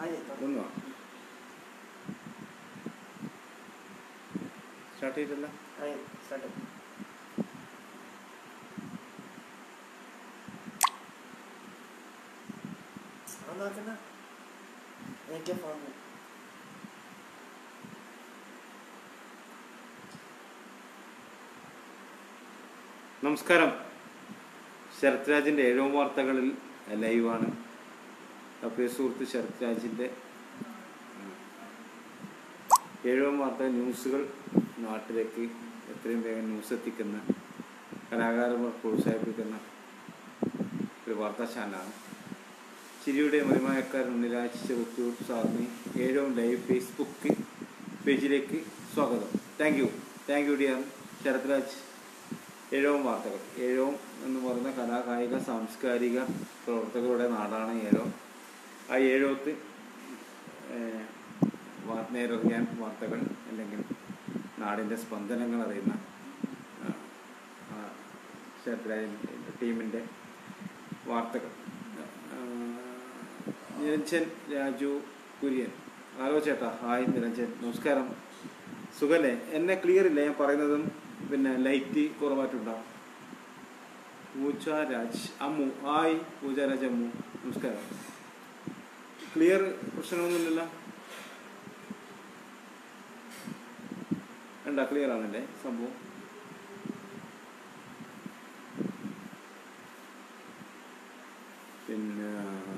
ആയി ഒന്നുവാ സ്റ്റാർട്ട് ചെയ്തിട്ടില്ല ആയി സ്റ്റാർട്ട് അതാക്കണ്ട എനിക്ക് ഫോൺ നമസ്കാരം ശരത് രാജിൻ്റെ ഏഴോം വാർത്തകളിൽ ലൈവാണ് അപ്പോൾ സുഹൃത്ത് ശരത് രാജിൻ്റെ ഏഴോം വാർത്ത ന്യൂസുകൾ നാട്ടിലേക്ക് എത്രയും വേഗം ന്യൂസ് എത്തിക്കുന്ന കലാകാരന്മാർ പ്രോത്സാഹിപ്പിക്കുന്ന ഒരു വാർത്താ ചാനലാണ് ചിരിയുടെ മറിമായക്കാരൻ നിരാശിച്ച ചെറുത്തൂർ സാറിന് ഏഴോം ലൈവ് ഫേസ്ബുക്ക് പേജിലേക്ക് സ്വാഗതം thank you thank you dear Sarath Raj Ezhome വാർത്തകൾ ഏഴോം എന്ന് പറയുന്ന കലാകായിക സാംസ്കാരിക പ്രവർത്തകരുടെ നാടാണ് ഏഴോം ആ ഏഴോത്ത് ഏഹ്, വാ- നേരറിയാൻ വാർത്തകൾ അല്ലെങ്കിൽ നാടിൻ്റെ സ്പന്ദനങ്ങൾ അറിയുന്ന ആ, ആ, ശരത്രാജൻ ടീമിൻ്റെ വാർത്തകൾ ആ, നിരഞ്ജൻ രാജു കുര്യൻ ഹലോ ചേട്ടാ ഹായ് നിരഞ്ജൻ നമസ്കാരം സുഖല്ലേ എന്നെ ക്ലിയർ ഇല്ല ഞാൻ പറയുന്നതും പിന്നെ ലൈറ്റ് കുറവായിട്ടുണ്ടാവും പൂജ രാജ് അമ്മു ഹായ് പൂജ രാജ് അമ്മു നമസ്കാരം ക്ലിയർ പ്രശ്നമൊന്നുമില്ലല്ലോ ഉണ്ടാ ക്ലിയർ ആണല്ലേ സംഭവം പിന്നെ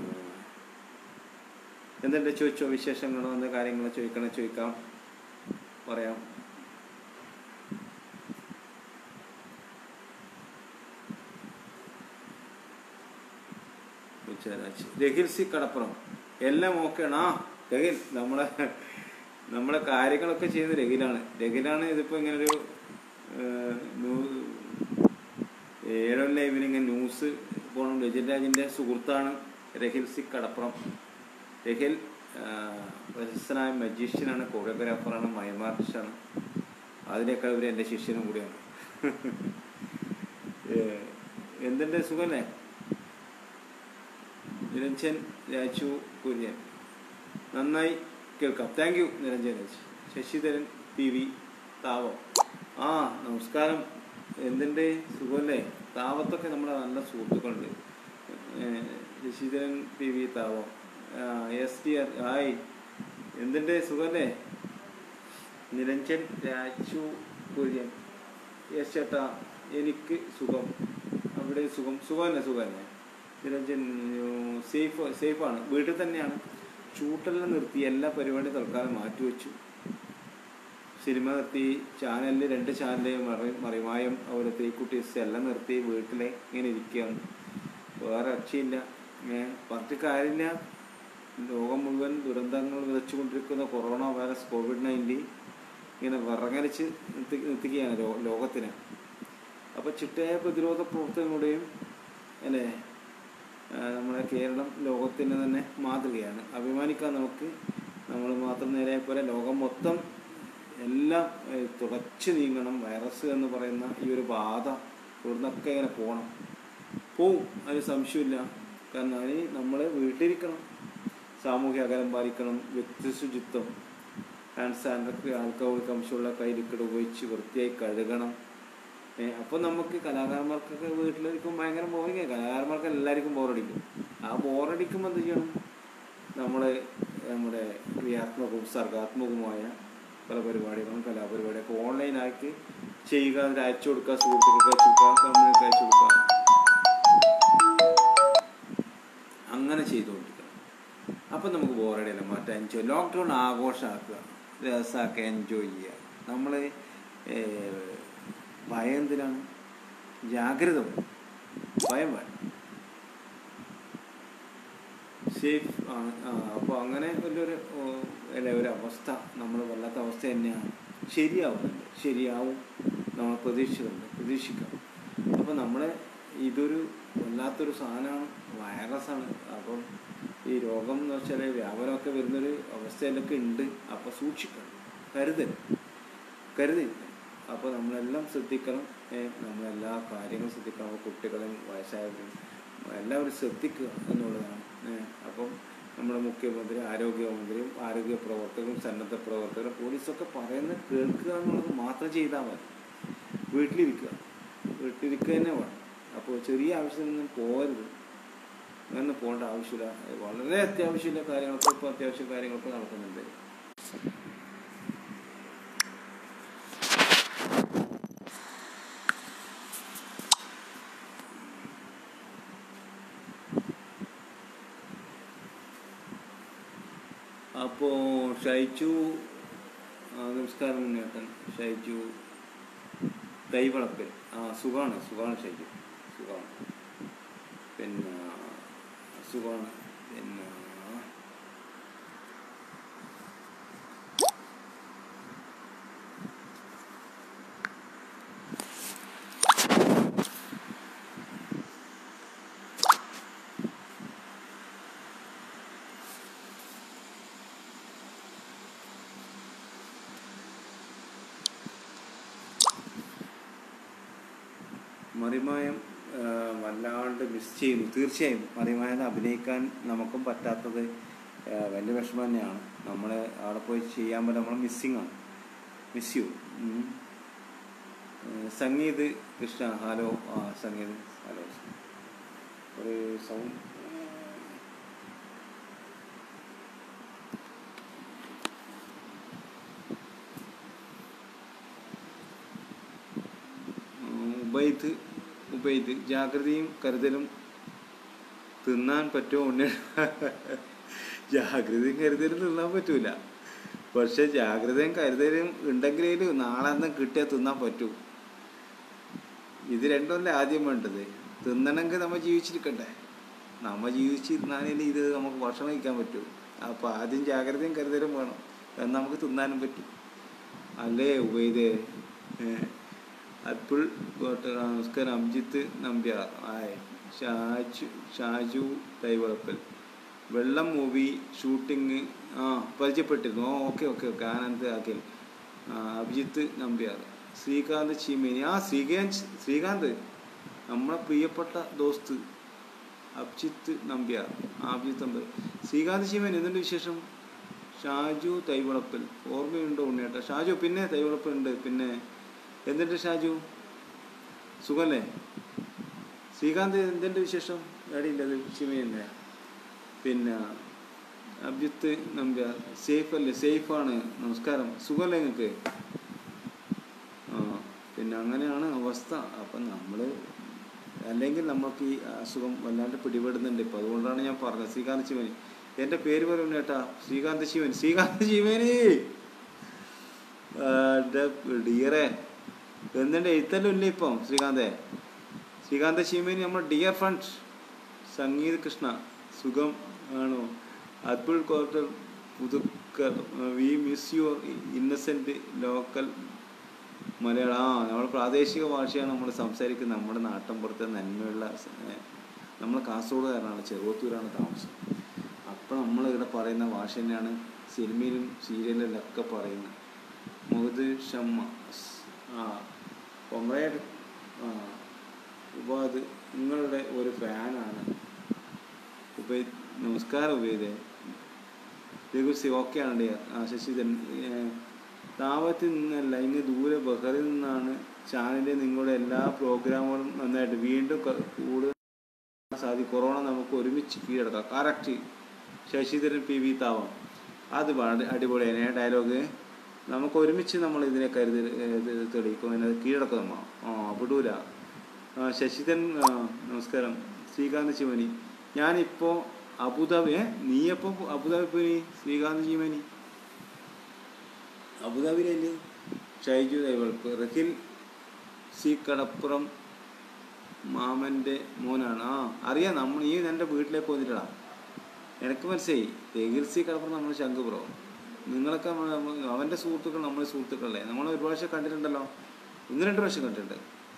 എന്തുണ്ട് ചോദിച്ചോ വിശേഷങ്ങളോ എന്ത് കാര്യങ്ങളോ ചോദിക്കണോ ചോദിക്കാം പറയാം ഉച്ചരാജ് രഹിൽ സി കടപ്പുറം എല്ലാം ഓക്കെയാണ് ആ രഹിൽ നമ്മളെ നമ്മളെ കാര്യങ്ങളൊക്കെ ചെയ്യുന്ന രഹിലാണ് രഹിലാണ് ഇതിപ്പോ ഇങ്ങനൊരു ഏഹ്, ന്യൂ- ഏഴോ ലൈവിൽ ഇങ്ങനെ ന്യൂസ് പോകണം രജിൻ രാജിന്റെ സുഹൃത്താണ് രഹിൽ സി കടപ്പുറം രഹിൽ ആഹ്, പ്രശസ്തനായ മജീഷ്യനാണ് കോറിയോഗ്രാഫറാണ് മൈം ആർട്ടിസ്റ്റാണ് അതിനേക്കാൾ ഇവർ എൻ്റെ ശിഷ്യനും കൂടിയാണ് ഏഹ്, എന്തുണ്ട് സുഖല്ലേ നിരഞ്ജൻ രാജു കുര്യൻ നന്നായി കേൾക്കാം thank you Niranjan Raj Sasidharan P V Thavam ആ നമസ്കാരം എന്തുണ്ട് സുഖമല്ലേ താവത്തൊക്കെ നമ്മുടെ നല്ല സുഹൃത്തുക്കളുണ്ട് ഏഹ് Sasidharan P V Thavam S T R hi എന്തുണ്ട് സുഖമല്ലേ നിരഞ്ജൻ രാജു കുര്യൻ യെസ് ചേട്ടാ എനിക്ക് സുഖം അവിടെ സുഖം സുഖം തന്നെ സുഖം തന്നെ നിരഞ്ജൻ സേഫ് സേഫാണ് വീട്ടിൽ തന്നെയാണ് ചൂട്ടെല്ലാം നിർത്തി എല്ലാ പരിപാടിയും തൽക്കാലം മാറ്റിവെച്ചു സിനിമ നിർത്തി ചാനലിൽ രണ്ട് ചാനലിൽ മറി മറിമായം അതുപോലെ ത്രീ കുട്ടീസ് എല്ലാം നിർത്തി വീട്ടിൽ ഇങ്ങനെ ഇരിക്കുകയാണ് വേറെ രക്ഷയില്ല ഏഹ് പറഞ്ഞിട്ട് കാര്യമില്ല ലോകം മുഴുവൻ ദുരന്തങ്ങൾ വിതച്ചുകൊണ്ടിരിക്കുന്ന കൊറോണ വൈറസ് കോവിഡ് നയൻറ്റീൻ ഇങ്ങനെ വിറങ്ങലിച്ച് നിർത്തി നിർത്തിക്കുകയാണ് ലോ ലോകത്തിന് അപ്പോൾ ചിട്ടയായ പ്രതിരോധ പ്രവർത്തനങ്ങളുടെയും അല്ലേ ആ, നമ്മുടെ കേരളം ലോകത്തിന് തന്നെ മാതൃകയാണ് അഭിമാനിക്കാൻ നമുക്ക് നമ്മൾ മാത്രം നേരെ പോലെ ലോകം മൊത്തം എല്ലാം ഏ, തുടച്ചു നീങ്ങണം വൈറസ് എന്ന് പറയുന്ന ഈ ഒരു ബാധ ഇവിടുന്നൊക്കെ ഇങ്ങനെ പോകണം പോവും അതിന് സംശയമില്ല കാരണം അതിന് നമ്മൾ വീട്ടിലിരിക്കണം സാമൂഹ്യ അകലം പാലിക്കണം വ്യക്തി ശുചിത്വം ഹാൻഡ് സാനിറ്ററി ആൽക്കഹോൾ അംശമുള്ള കൈ ലിക്വിഡ് ഉപയോഗിച്ച് വൃത്തിയായി കഴുകണം ഏഹ് അപ്പൊ നമുക്ക് കലാകാരന്മാർക്കൊക്കെ വീട്ടിലിരിക്കും ഭയങ്കര ബോറിങ് കലാകാരന്മാർക്ക് എല്ലാവർക്കും ബോറടിക്കും ആ ബോറടിക്കുമ്പോൾ എന്ത് ചെയ്യണം നമ്മൾ നമ്മുടെ ക്രിയാത്മകവും സർഗാത്മകവുമായ പല പരിപാടികളും കലാപരിപാടിയൊക്കെ ഓൺലൈനാക്കി ചെയ്യുക അതിൽ അയച്ചു കൊടുക്കുക സുഹൃത്തുക്കൾക്ക് അയച്ചു കൊടുക്കുക കമ്പനിക്ക് അയച്ചു കൊടുക്കുക അങ്ങനെ ചെയ്തുകൊണ്ടിരിക്കണം അപ്പം നമുക്ക് ബോറടിയല്ല മറ്റേ എൻജോയ് ലോക്ക്ഡൗൺ ആഘോഷമാക്കുക രസമാക്കുക എൻജോയ് ചെയ്യുക നമ്മൾ ഭയം എന്തിനാണ് ജാഗ്രത വേണം. ഭയം വേണം സേഫ് ആണ് അപ്പോൾ അങ്ങനെ വലിയൊരു ഓ, അല്ല ഒരു അവസ്ഥ നമ്മൾ വല്ലാത്ത അവസ്ഥ തന്നെയാണ് ശരിയാവുന്നുണ്ട് ശരിയാവും നമ്മൾ പ്രതീക്ഷിക്കുന്നുണ്ട് പ്രതീക്ഷിക്കാം അപ്പോൾ നമ്മൾ ഇതൊരു വല്ലാത്തൊരു സാധനമാണ് വൈറസാണ് അപ്പം ഈ രോഗം എന്ന് വെച്ചാൽ വ്യാപനമൊക്കെ വരുന്നൊരു അവസ്ഥയിലൊക്കെ ഉണ്ട് അപ്പോൾ സൂക്ഷിക്കണം കരുതൽ കരുതൽ അപ്പോൾ നമ്മളെല്ലാം ശ്രദ്ധിക്കണം ഏ, നമ്മളെല്ലാ കാര്യങ്ങളും ശ്രദ്ധിക്കണം അപ്പോൾ കുട്ടികളും വയസ്സായവരും എല്ലാവരും ശ്രദ്ധിക്കുക എന്നുള്ളതാണ് ഏ, അപ്പം നമ്മൾ നമ്മുടെ മുഖ്യമന്ത്രി ആരോഗ്യമന്ത്രിയും ആരോഗ്യ പ്രവർത്തകരും സന്നദ്ധ പ്രവർത്തകരും പോലീസൊക്കെ പറയുന്നത് കേൾക്കുക എന്നുള്ളത് മാത്രം ചെയ്താൽ മതി വീട്ടിലിരിക്കുക വീട്ടിലിരിക്കുക തന്നെ വേണം അപ്പോൾ ചെറിയ ആവശ്യത്തിനൊന്നും പോകരുത് അങ്ങനെ പോകേണ്ട ആവശ്യമില്ല വളരെ അത്യാവശ്യമുള്ള കാര്യങ്ങളൊക്കെ ഇപ്പോൾ അത്യാവശ്യ കാര്യങ്ങളൊക്കെ നടക്കുന്നുണ്ട് അപ്പോൾ ഷൈജു ആ, നമസ്കാരം ഉണ്ണേട്ടൻ ഷൈജു ദൈവളപ്പൽ ആ സുഖമാണ് സുഖമാണ് ഷൈജു സുഖമാണ് പിന്നെ സുഖമാണ് പിന്നെ മറിമായം ആ, വല്ലാണ്ട് മിസ് ചെയ്യുന്നു തീർച്ചയായും മറിമായം അഭിനയിക്കാൻ നമുക്കും പറ്റാത്തത് ആ, വലിയ വിഷമം തന്നെയാണ് നമ്മൾ അവിടെ പോയി ചെയ്യാൻ പറ്റും നമ്മൾ മിസ്സിങ് ആണ് മിസ് യു ഉം. ഏ, സംഗീത് കൃഷ്ണ ഹലോ ആ സംഗീത് ഹലോ ഒരു സൗണ്ട് ഉബൈദ് ഉബൈദ് ജാഗ്രതയും കരുതലും തിന്നാൻ പറ്റുമോ ഉണ്ണി ജാഗ്രതയും കരുതലും തിന്നാൻ പറ്റൂല പക്ഷെ ജാഗ്രതയും കരുതലും ഉണ്ടെങ്കിലേ നാളെ അന്ന് കിട്ടിയാൽ തിന്നാൻ പറ്റൂ ഇത് രണ്ടുമല്ലേ ആദ്യം വേണ്ടത് തിന്നണമെങ്കിൽ നമ്മൾ ജീവിച്ചിരിക്കണ്ടേ നമ്മൾ ജീവിച്ചിരുന്നാലേ ഇത് നമുക്ക് ഭക്ഷണം കഴിക്കാൻ പറ്റൂ അപ്പോൾ ആദ്യം ജാഗ്രതയും കരുതലും വേണം എന്നാൽ നമുക്ക് തിന്നാനും പറ്റും അല്ലേ ഉപയോഗിതേ അപ്പിൾ നമസ്കാരം അംജിത്ത് നമ്പ്യാർ ആയ് ഷാജു ഷാജു തൈവളപ്പൽ വെള്ളം മൂവി ഷൂട്ടിങ് ആ പരിചയപ്പെട്ടിരുന്നു oh okay okay okay Anand Akhil ആ, അഭിജിത്ത് നമ്പ്യാർ ശ്രീകാന്ത് ചീമേനി ആ ശ്രീകാന്ത് ശ്രീകാന്ത് നമ്മളെ പ്രിയപ്പെട്ട ദോസ്ത് അഭിജിത്ത് നമ്പ്യാർ ആ അഭിജിത്ത് നമ്പ്യാർ ശ്രീകാന്ത് ചീമേനി എന്തുണ്ട് വിശേഷം ഷാജു തൈവളപ്പൽ ഓർമ്മയുണ്ടോ ഉണ്ണിയേട്ട ഷാജു പിന്നെ തൈവളപ്പൽ ഉണ്ട് പിന്നെ എന്തുണ്ട് ഷാജു സുഖല്ലേ ശ്രീകാന്ത് എന്തുണ്ട് വിശേഷം എവിടെയില്ലത് ശിവയല്ലേ പിന്നെ അഭിജിത്ത് നമ്പ്യാർ സേഫ് അല്ലേ സേഫാണ് നമസ്കാരം സുഖമല്ലേ നിങ്ങൾക്ക് ആ പിന്നെ അങ്ങനെയാണ് അവസ്ഥ അപ്പം നമ്മൾ അല്ലെങ്കിൽ നമുക്ക് ഈ അസുഖം വല്ലാണ്ട് പിടിപെടുന്നുണ്ട് ഇപ്പം അതുകൊണ്ടാണ് ഞാൻ പറഞ്ഞത് ശ്രീകാന്ത് ശിവനി എൻ്റെ പേര് പറയുന്നു ചേട്ടാ ശ്രീകാന്ത് ശിവൻ ശ്രീകാന്ത് ശിവനി ഡിയറെ എന്തിൻ്റെ എഴുത്തല്ലോ ഇല്ല ഇപ്പം ശ്രീകാന്തേ ശ്രീകാന്ത ശിവനി നമ്മുടെ ഡിയർ ഫ്രണ്ട് സംഗീത് കൃഷ്ണ സുഖം ആണോ അത്ബുൾ ക്വാർട്ടർ പുതുക്കർ we miss your innocent local Malayalam ആ നമ്മൾ പ്രാദേശിക ഭാഷയാണ് നമ്മൾ സംസാരിക്കുന്നത് നമ്മുടെ നാട്ടിൻപുറത്തെ നന്മയുള്ള സ- ഏ, നമ്മൾ കാസർഗോഡുകാരനാണ് ചെറുവത്തൂരാണ് താമസം അപ്പോൾ നമ്മൾ ഇവിടെ പറയുന്ന ഭാഷ തന്നെയാണ് സിനിമയിലും സീരിയലിലൊക്കെ പറയുന്നത് മുഹദ് ഷമ്മ സ്- ആ കൊമ്രേഡ് ആ ഉപാദ് നിങ്ങളുടെ ഒരു ഫാനാണ് ഉപേ നമസ്കാരം ഉപേദേ രഘുസി ഓക്കെ ആണ് ഡിയർ ആ ശശിധരൻ ഏഹ്, താവത്തിൽ നിന്നല്ല ഇങ്ങ് ദൂരെ ബഹറിൽ നിന്നാണ് ചാനലിലെ നിങ്ങളുടെ എല്ലാ പ്രോഗ്രാമുകളും നന്നായിട്ട് വീണ്ടും ക- കൂടുതൽ സാധിക്കും കൊറോണ നമുക്ക് ഒരുമിച്ച് കീഴടക്കാം correct Sasidharan P V Thavam അത് വളരെ അടിപൊളിയാണ് ഡയലോഗ് നമുക്ക് ഒരുമിച്ച് നമ്മൾ ഇതിനെ കരുതി ഇത് തെളിയിക്കും ഇതിനെ കീഴടക്കും നമ്മൾ ആ വിടൂല ആ, ശശിധരൻ ആ, നമസ്കാരം ശ്രീകാന്ത് ശിവനി ഞാനിപ്പോൾ അബുദാബി ഏ നീയപ്പോൾ അബുദാബി പോയി ശ്രീകാന്ത് ശിവനി അബുദാബിയിലല്ലേ ഷൈജു ദൈവൾക്ക് റഹിൽ സി കടപ്പുറം മാമൻ്റെ മോനാണ് ആ അറിയാം നമ്മൾ ഈ എൻ്റെ വീട്ടിലേക്ക് വന്നിട്ടടാ എനിക്ക് മനസ്സിലായി രഹിൽ സി കടപ്പുറം നമ്മൾ ശംഖുപുറം നിങ്ങളൊക്കെ നമ്മ- നമ്മ- അവൻ്റെ സുഹൃത്തുക്കൾ നമ്മുടെ സുഹൃത്തുക്കളല്ലേ നമ്മൾ ഒരു പ്രാവശ്യം കണ്ടിട്ടുണ്ടല്ലോ ഒന്ന് രണ്ട് പ്രാവശ്യം കണ്ടിട്ടുണ്ട്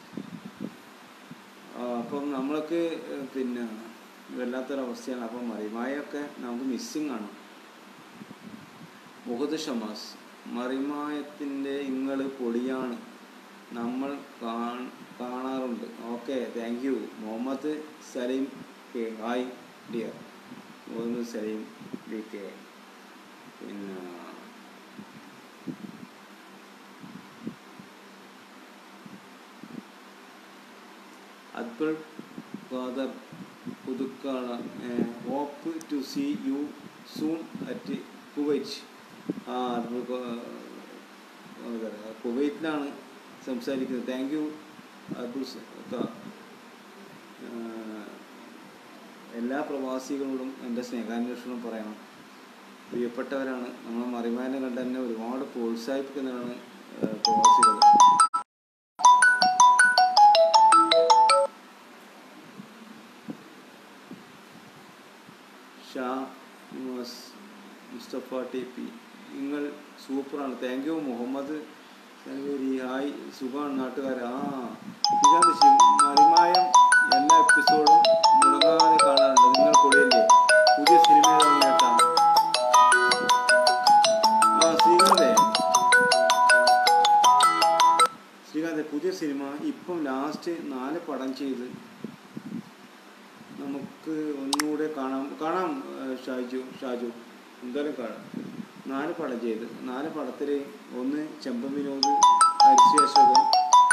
ആ, അപ്പം നമ്മളൊക്കെ ഏഹ്, പിന്നെ വല്ലാത്തൊരവസ്ഥയാണ് അപ്പം മറിമായൊക്കെ നമുക്ക് മിസ്സിങ് ആണ് മുഹദ് ഷമാസ് മറിമായത്തിൻ്റെ ഇങ്ങള് പൊടിയാണ് നമ്മൾ കാൺ- കാണാറുണ്ട് okay thank you Muhammad Saleem K hi dear Muhammad Saleem B K പിന്നെ Akbar father Puthukkala hope to see you soon at Kuwait ആ അക്ബർ ക- ആ, കുവൈറ്റിലാണ് സംസാരിക്കുന്നത് താങ്ക് യു അക്ബർ സ- ക- ആ, എല്ലാ പ്രവാസികളോടും എൻ്റെ സ്നേഹാന്വേഷണം പറയണം പ്രിയപ്പെട്ടവരാണ് നമ്മൾ മറിമാനെ കണ്ട് തന്നെ ഒരുപാട് പ്രോത്സാഹിപ്പിക്കുന്നവരാണ് ആ, പ്രവാസികൾ ഷാ മുസ് മുസ്തഫ ടി പി നിങ്ങൾ സൂപ്പറാണ് thank you Muhammad Sanoori hi സുഖമാണ് നാട്ടുകാരെ ആ ഇതാണ് ശി- മറിമായം എല്ലാ എപ്പിസോഡും മുടങ്ങാതെ കാണാറുണ്ട് നിങ്ങൾ പൊളിയല്ലേ പുതിയ സിനിമ കേട്ടാ ആ ശ്രീകാന്തേ ശ്രീകാന്തേ പുതിയ സിനിമ ഇപ്പം ലാസ്റ്റ് നാല് പടം ചെയ്ത് നമുക്ക് ഒന്നുകൂടെ കാണാം കാണാം ആ, ഷാജു ഷാജു എന്തായാലും കാണാം നാല് പടം ചെയ്ത് നാല് പടത്തിൽ ഒന്ന് ചെമ്പൻ വിനോദ് അരിശി അശോകൻ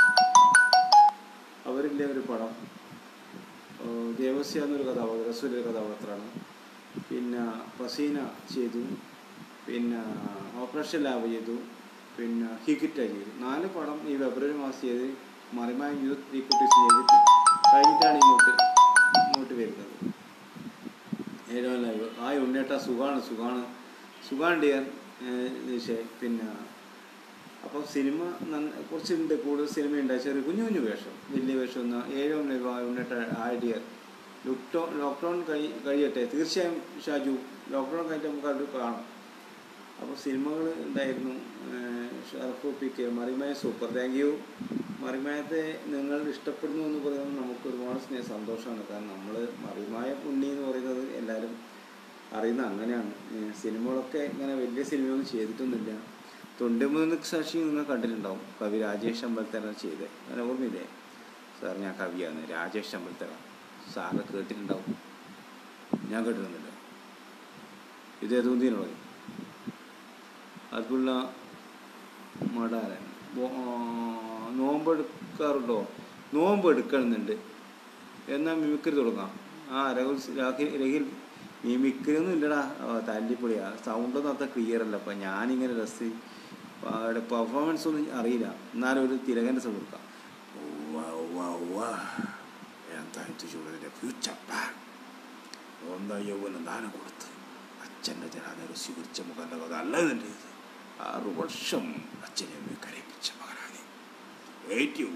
അവരില്ലേ ഒരു പടം ആ, ദേവസ്യ എന്നൊരു കഥാപാത്രം റസൂലൊരു കഥാപാത്രമാണ് പിന്നെ ഫസീന ചെയ്തു പിന്നെ ഓപ്പറേഷൻ ലാബ് ചെയ്തു പിന്നെ ഹിക്കിറ്റ ചെയ്തു നാല് പടം ഈ ഫെബ്രുവരി മാസം ചെയ്ത് മറിമായ യൂത്ത് റീക്രൂട്ടേഴ്സ് ചെയ്തിട്ട് കഴിഞ്ഞിട്ടാണ് ഇങ്ങോട്ട് ഇങ്ങോട്ട് വരുന്നത് ഏഴോ ലൈവ് ആ ഉണ്ണേട്ട സുഖാണ് സുഖാണ് സുഖാണ് ഡിയർ ദിശേ പിന്നെ അപ്പോൾ സിനിമ നന്ന കുറച്ചുണ്ട് കൂടുതൽ സിനിമ ഉണ്ട് ചെറിയ കുഞ്ഞു കുഞ്ഞു വേഷം വലിയ വേഷം ഒന്ന് ഏഴോ ലൈവ് ആ ഉണ്ണേട്ട ആ ഡിയർ ലോക്ക്ഡൗൺ ലോക്ക്ഡൗൺ കഴി കഴിയട്ടെ തീർച്ചയായും ഷാജു ലോക്ക്ഡൗൺ കഴിഞ്ഞിട്ട് നമുക്ക് അത് കാണാം അപ്പോൾ സിനിമകൾ ഉണ്ടായിരുന്നു ഷറഫ് പി കെ മറിമയ സൂപ്പർ താങ്ക് യു മറിമയത്തെ നിങ്ങൾ ഇഷ്ടപ്പെടുന്നു എന്ന് പറയുന്നത് നമുക്ക് ഒരുപാട് സ്നേഹ സന്തോഷമാണ് കാരണം നമ്മൾ മറിമായ പുണ്ണി എന്ന് പറയുന്നത് എല്ലാവരും അറിയുന്ന അങ്ങനെയാണ് ഏഹ് സിനിമകളൊക്കെ ഇങ്ങനെ വലിയ സിനിമയൊന്നും ചെയ്തിട്ടൊന്നുമില്ല തൊണ്ടിമൂന്ന് സാക്ഷി നിങ്ങൾ കണ്ടിട്ടുണ്ടാവും കവി രാജേഷ് അമ്പലത്തറ ചെയ്ത് അങ്ങനെ ഓർമ്മയില്ലേ സാർ ഞാൻ കവിയാണ് രാജേഷ് അമ്പലത്തറ സാറ് കേട്ടിട്ടുണ്ടാവും ഞാൻ കേട്ടിട്ടൊന്നുമില്ല ഇത് ഏതുന്തിനുള്ളത് അതുള്ള മടാരൻ ബോ- ആ, നോമ്പ് എടുക്കാറുണ്ടോ നോമ്പ് എടുക്കണമെന്നുണ്ട് എന്നാൽ മിമിക്രി തുടങ്ങാം ആ രഹുൽ രാഹി- രഹിൽ മിമിക്രി ഒന്നും ഇല്ലടാ ആ, തല്ലിപ്പൊളിയാ സൗണ്ടൊന്നും അത്ര ക്ലിയർ അല്ല അപ്പം ഞാനിങ്ങനെ രസി പെർഫോമൻസ് ഒന്നും അറിയില്ല എന്നാലും ഒരു തിലകൻ്റെ സൗണ്ട് കൊടുക്കാം എന്തായിട്ട് ചൂടതിൻ്റെ ഫ്യൂച്ചർ പ്ലാൻ ഒന്നാ യൗവനം ദാനം കൊടുത്ത് അച്ഛൻ്റെ ജനാനൊരു സ്വീകരിച്ച മുഖൻ്റെ കഥ അല്ല ഇതിൻ്റെ ഇത് ആറു വർഷം അച്ഛനെ അമ്മയെ കരയിപ്പിച്ച മകനാണ് ഏറ്റവും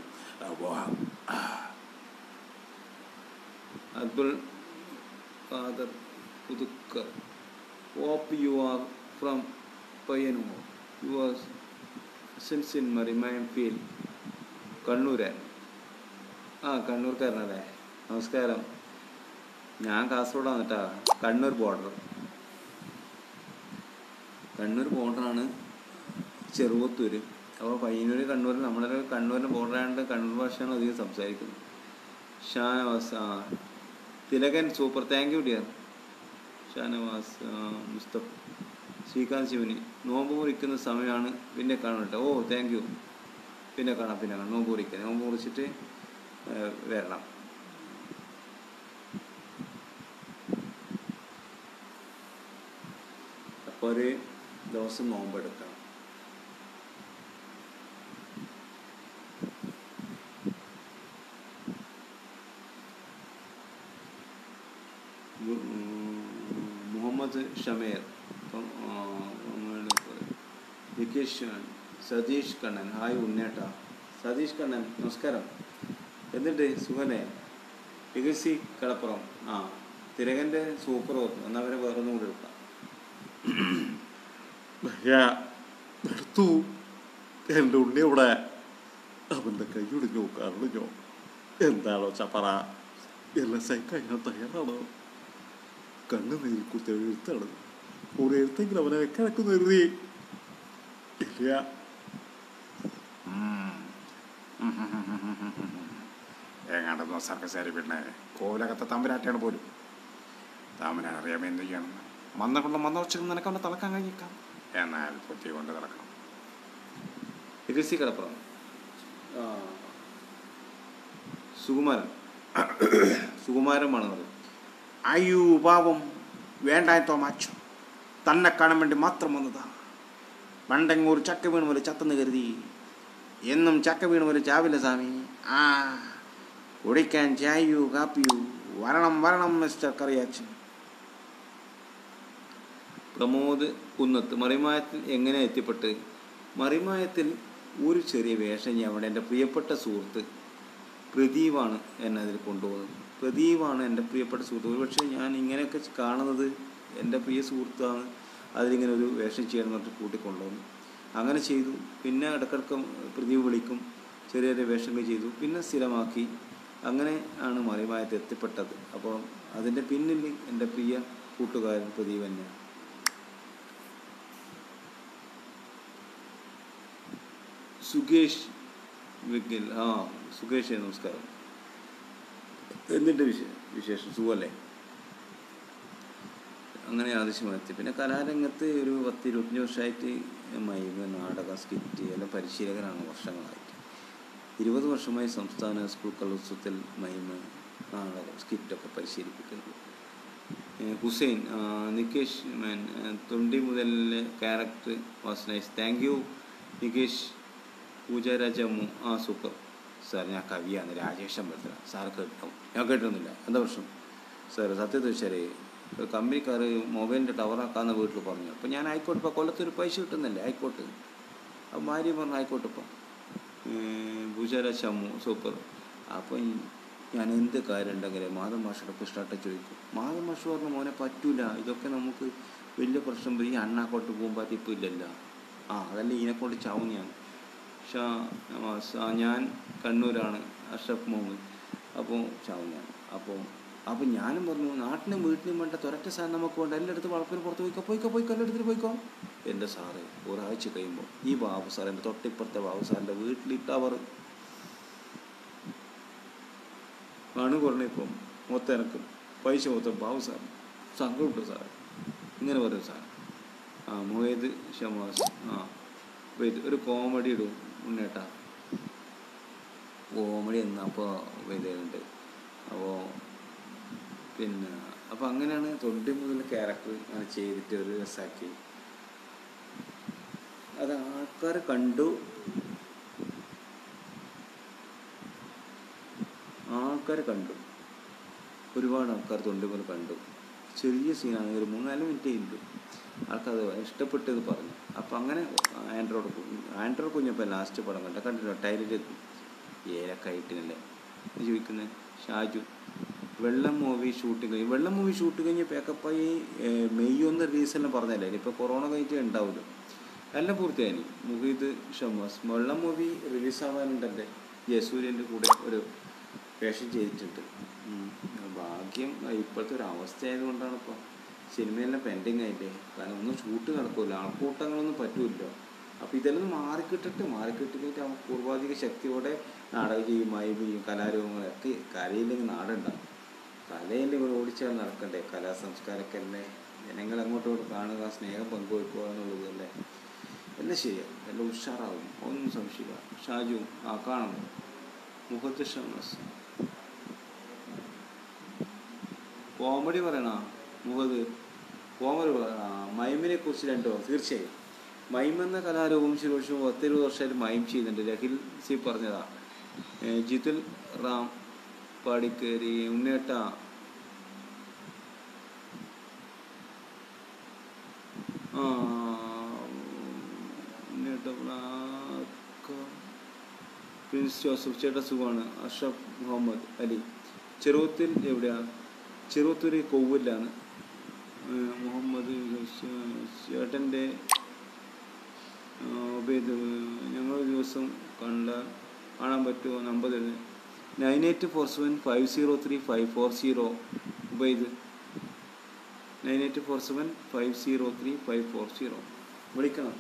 അക്ബർ ഫാദർ പുതുക്കർ hope you are from Payyanur you are sense in Marimayam feel കണ്ണൂരൻ ആ കണ്ണൂർക്കാരനല്ലേ നമസ്കാരം ഞാൻ കാസർഗോഡാണ് കേട്ടാ കണ്ണൂർ ബോർഡർ കണ്ണൂർ ബോർഡറാണ് ചെറുവത്തൂർ അപ്പോൾ പയ്യന്നൂർ കണ്ണൂർ നമ്മളൊരു കണ്ണൂരിൻ്റെ ബോർഡർ ആയതുകൊണ്ട് കണ്ണൂർ ഭാഷയാണ് അധികം സംസാരിക്കുന്നത് ഷാനവാസ് ആ Thilakan super thank you dear Shanavas ആ, മുസ്തഫ ശ്രീകാന്ത് ശിവനി നോമ്പ് മുറിക്കുന്ന സമയമാണ് പിന്നെ കാണാം കേട്ടോ ഓ താങ്ക് യു പിന്നെ കാണാം പിന്നെ കാണാം നോമ്പ് മുറിക്കാൻ നോമ്പ് മുറിച്ചിട്ട് ഏ, വരണം അപ്പോൾ ഒരു ദിവസം നോമ്പെടുക്കണം ഗു- ഉം, മുഹമ്മദ് ഷമീർ ഇപ്പം ആ, നമ്മളുടെ ഇപ്പൊ നികേഷ് സതീഷ് കണ്ണൻ ഹായ് ഉണ്ണേട്ട സതീഷ് കണ്ണൻ നമസ്കാരം എന്നിട്ട് സുഖല്ലേ വികസി കടപ്പുറം ആ തിരകൻ്റെ സൂപ്പർ ഓർമ്മ എന്നാൽ അവരെ വേറൊന്നും കൂടി എടുക്കാം എടുത്തു എൻ്റെ ഉണ്ണി ഇവിടെ അവൻ്റെ കൈ ഒടിഞ്ഞു കരളിഞ്ഞോ എന്താണോ ചപ്പറ എല്ലാം സഹിക്കാൻ ഞാൻ തയ്യാറാണ് കണ്ണ് നീരി കുത്തി എഴുത്താണ് ഒരു എഴുത്തെങ്കിലും അവനെ കിഴക്കുന്നു എഴുതി ഇല്ല എങ്ങാണ്ടെന്നോ സർക്കസാരി പിന്നെ കോലകത്തെ തമ്പുരാട്ടിയാണ് പോലും താമനെ അറിയാൻ എന്ത് ചെയ്യണം മന്നക്കുള്ള മന്ന വെച്ചിട്ട് നിനക്ക് അവനെ തിളക്കാൻ കഴിഞ്ഞേക്കാം എന്നാൽ പൊത്തി കൊണ്ട് തിളക്കണം രസി കടപ്പുറം ആ സുകുമാരൻ സുകുമാരൻ പറയും അയ്യോ പാവം വേണ്ടായത്തോ മാച്ചു തന്നെ കാണാൻ വേണ്ടി മാത്രം വന്നതാ പണ്ടെങ്ങൂർ ചക്ക വീണ് പോലെ ചത്തെന്ന് കരുതി എന്നും ചക്ക വീണ് പോലെ ചാവില്ല സ്വാമി ആ കുടിക്കാൻ ചായയോ കാപ്പിയോ വരണം വരണം മിസ്റ്റർ കറിയാച്ചൻ പ്രമോദ് കുന്നത്ത് മറിമായത്തിൽ എങ്ങനെ എത്തിപ്പെട്ട് മറിമായത്തിൽ ഒരു ചെറിയ വേഷം ഞാൻ അവിടെ എൻ്റെ പ്രിയപ്പെട്ട സുഹൃത്ത് പ്രദീപാണ് എന്നെ അതിൽ കൊണ്ടുപോകുന്നത് പ്രദീപാണ് എൻ്റെ പ്രിയപ്പെട്ട സുഹൃത്ത് ഒരുപക്ഷെ ഞാൻ ഇങ്ങനെയൊക്കെ കാണുന്നത് എൻ്റെ പ്രിയ സുഹൃത്താണ് അതിലിങ്ങനെ ഒരു വേഷം ചെയ്യണം എന്ന് പറഞ്ഞിട്ട് കൂട്ടിക്കൊണ്ടുവന്നു അങ്ങനെ ചെയ്തു പിന്നെ ഇടക്കിടക്ക് പ്രദീപ് വിളിക്കും ചെറിയ ചെറിയ വേഷങ്ങൾ ചെയ്തു പിന്നെ സ്ഥിരമാക്കി അങ്ങനെ ആണ് മറിമായത്ത് എത്തിപ്പെട്ടത് അപ്പോൾ അതിൻ്റെ പിന്നിൽ എൻ്റെ പ്രിയ കൂട്ടുകാരൻ പ്രദീപ് തന്നെയാണ് സുകേഷ് വിഗൽ ആ സുകേഷ് നമസ്കാരം എന്തിൻ്റെ വിശേ വിശേഷം സുഖമല്ലേ അങ്ങനെ ആവശ്യമെത്തി പിന്നെ കലാരംഗത്ത് ഒരു പത്ത് ഇരുപത്തഞ്ച് വർഷമായിട്ട് മൈമ നാടക സ്കിറ്റ് എല്ലാം പരിശീലകനാണ് വർഷങ്ങളായിട്ട് ഇരുപത് വർഷമായി സംസ്ഥാന സ്കൂൾ കലോത്സവത്തിൽ മൈമ നാടകം സ്കിറ്റൊക്കെ പരിശീലിപ്പിക്കുന്നത് ഏഹ് ഹുസൈൻ ആ, നികേഷ് മാൻ ആ, തൊണ്ടി മുതലിലെ character was nice thank you Nikesh പൂജാരാജമ്മു ആ സൂപ്പർ സാർ ഞാൻ കവിയാണ് രാജേഷ് അമ്പലത്തില സാർ കേട്ടോ ഞാൻ കേട്ടിരുന്നില്ല എന്താ പ്രശ്നം സാർ സത്യത്തിൽ വെച്ചാൽ കമ്പനിക്കാർ മൊബൈലിൻ്റെ ടവറാക്കാന്ന് വീട്ടിൽ പറഞ്ഞു അപ്പോൾ ഞാൻ ആയിക്കോട്ടെ ഇപ്പോൾ കൊല്ലത്തൊരു പൈസ കിട്ടുന്നില്ലേ ആയിക്കോട്ടെ അപ്പോൾ ഭാര്യ പറഞ്ഞു ആയിക്കോട്ടെ ഇപ്പം പൂജാരാജ് അമ്മു സൂപ്പർ അപ്പോൾ ഞാൻ എന്ത് കാര്യം ഉണ്ടെങ്കിലും മാധവ മാഷോട് കൃഷ്ണാട്ട ചോദിക്കും മാധവ മാഷ് പറഞ്ഞു മോനെ പറ്റൂല ഇതൊക്കെ നമുക്ക് വലിയ പ്രശ്നം വരും. ഈ അണ്ണാക്കോട്ട് പോകുമ്പോൾ പറ്റിപ്പില്ലല്ലോ ആ അതല്ലേ ഇതിനെക്കൊണ്ട് ചാവും ഞാൻ ഷാ നവാസ് ആ ഞാൻ കണ്ണൂരാണ് അഷ്റഫ് മുഹമ്മദ് അപ്പോൾ ചാവും ഞാൻ അപ്പോൾ അപ്പോൾ ഞാനും പറഞ്ഞു നാട്ടിനും വീട്ടിനും വേണ്ട തുരറ്റ സാധനം നമുക്ക് വേണ്ട എല്ലായിടത്തും വളപ്പിന് പുറത്ത് പോയിക്കോ പോയിക്കോ പോയിക്കോ എല്ലായിടത്തും പോയിക്കോ എൻ്റെ സാറ് ഒരാഴ്ച കഴിയുമ്പോൾ ഈ ബാബു സാർ എൻ്റെ തൊട്ടിപ്പുറത്തെ ബാബു സാറിൻ്റെ വീട്ടിൽ ടവർ ആണ് പറഞ്ഞിപ്പം മൊത്തം എനക്കും പൈസ മൊത്തം ബാബു സാർ സങ്കടമുണ്ട് സാർ ഇങ്ങനെ പറയും സാർ ആ മൊഹേദ് ഷമാസ് ആ അപ്പോൾ ഇത് ഒരു കോമഡി ഇടും ഉണ്ണേട്ടാ കോമഡി എന്നപ്പോൾ ഇതുണ്ട് അപ്പോൾ പിന്നെ അപ്പോൾ അങ്ങനെയാണ് തൊണ്ടി മുതൽ ക്യാരക്ടർ അങ്ങനെ ചെയ്തിട്ട് ഒരു രസമാക്കി അത് ആൾക്കാർ കണ്ടു ആൾക്കാർ കണ്ടു ഒരുപാട് ആൾക്കാർ തൊണ്ടി മുതൽ കണ്ടു ചെറിയ സീനാണ് ഒരു മൂന്നാല് മിനിറ്റ് ഉണ്ട് ആൾക്കത് ഇഷ്ടപ്പെട്ടത് പറഞ്ഞു അപ്പം അങ്ങനെ ആൻഡ്രോയിഡ് ആൻഡ്രോയിഡ് കുഞ്ഞപ്പം ലാസ്റ്റ് പടം കണ്ട കണ്ടിട്ടോ ടൈലിൽ ഏലക്കായിട്ടിനല്ലേ ചോദിക്കുന്നത് ഷാജു വെള്ളം മൂവി ഷൂട്ട് കഴിഞ്ഞ് വെള്ളം മൂവി ഷൂട്ട് കഴിഞ്ഞ് പേക്കപ്പായി മെയ് ഒന്ന് റിലീസെല്ലാം പറഞ്ഞല്ലേ ഇപ്പോൾ കൊറോണ കഴിഞ്ഞിട്ട് ഉണ്ടാവുമല്ലോ എല്ലാം പൂർത്തിയായി മുഹീദ് ഷമാസ് വെള്ളം മൂവി റിലീസാവാനുണ്ടല്ലേ ജയസൂര്യൻ്റെ കൂടെ ഒരു വേഷം ചെയ്തിട്ടുണ്ട് ഉം. ഭാഗ്യം ഇപ്പോഴത്തെ ഒരു അവസ്ഥ ആയതുകൊണ്ടാണ് ഇപ്പോൾ സിനിമയെല്ലാം പെൻഡിങ് ആയില്ലേ കാരണം ഒന്നും ഷൂട്ട് നടക്കില്ല ആൾക്കൂട്ടങ്ങളൊന്നും പറ്റൂല്ലോ അപ്പോൾ ഇതെല്ലാം മാറിക്കിട്ടിട്ട് മാറിക്കിട്ടിട്ട് അവൻ പൂർവാധിക ശക്തിയോടെ നാടകം ചെയ്യും മൈം ചെയ്യും കലാരൂപങ്ങളൊക്കെ കലയില്ലെങ്കിൽ നാടുണ്ടാവും കലയില്ലെങ്കിൽ ഓടിച്ചാൽ നടക്കണ്ടേ കലാ സംസ്കാരമൊക്കെ അല്ലേ ജനങ്ങൾ അങ്ങോട്ടോട്ട് കാണുക സ്നേഹം പങ്കുവയ്ക്കുക എന്നുള്ളത് അല്ലേ എല്ലാം ശരിയാവും എല്ലാം ഉഷാറാവും ഒന്നും സംശയമില്ല ഷാജു ആ കാണണം മുഖത്ത് ഷമസ് കോമഡി പറയണ മുഖത്ത് കോമഡി പറയണ മൈമിനെ കുറിച്ച് രണ്ടോ തീർച്ചയായും മൈം എന്ന കലാരൂപം ശിരോഷവും പത്തിരുപത് വർഷമായിട്ട് മൈം ചെയ്യുന്നുണ്ട് രഹിൽ സി പറഞ്ഞതാ ഏ, ജിതുൽ റാം പാടിക്കേരി ഉണ്ണേട്ട ആ ഉണ്ണേട്ട ബ്ലാക്ക് പ്രിൻസ് ജോസഫ് ചേട്ടൻ സുഖമാണ് അഷ്റഫ് മുഹമ്മദ് അലി ചെറുവത്തിൽ എവിടെയാണ് ചെറുവത്തൂർ കൊവ്വിലാണ് ഏഹ് മുഹമ്മദ് ചേട്ടൻ്റെ ഉപയോഗിച്ച് ഞങ്ങൾ ഒരു ദിവസം കണ്ട കാണാൻ പറ്റുമോ നമ്പർ തരുന്നത് nine eight four seven five zero three five four zero ഉപയോഗിത് nine eight four seven five zero three five four zero വിളിക്കണം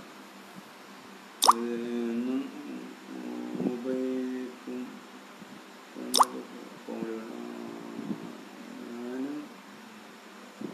എന്നും ഉപയോഗിക്കും കോമഡി ഞാനും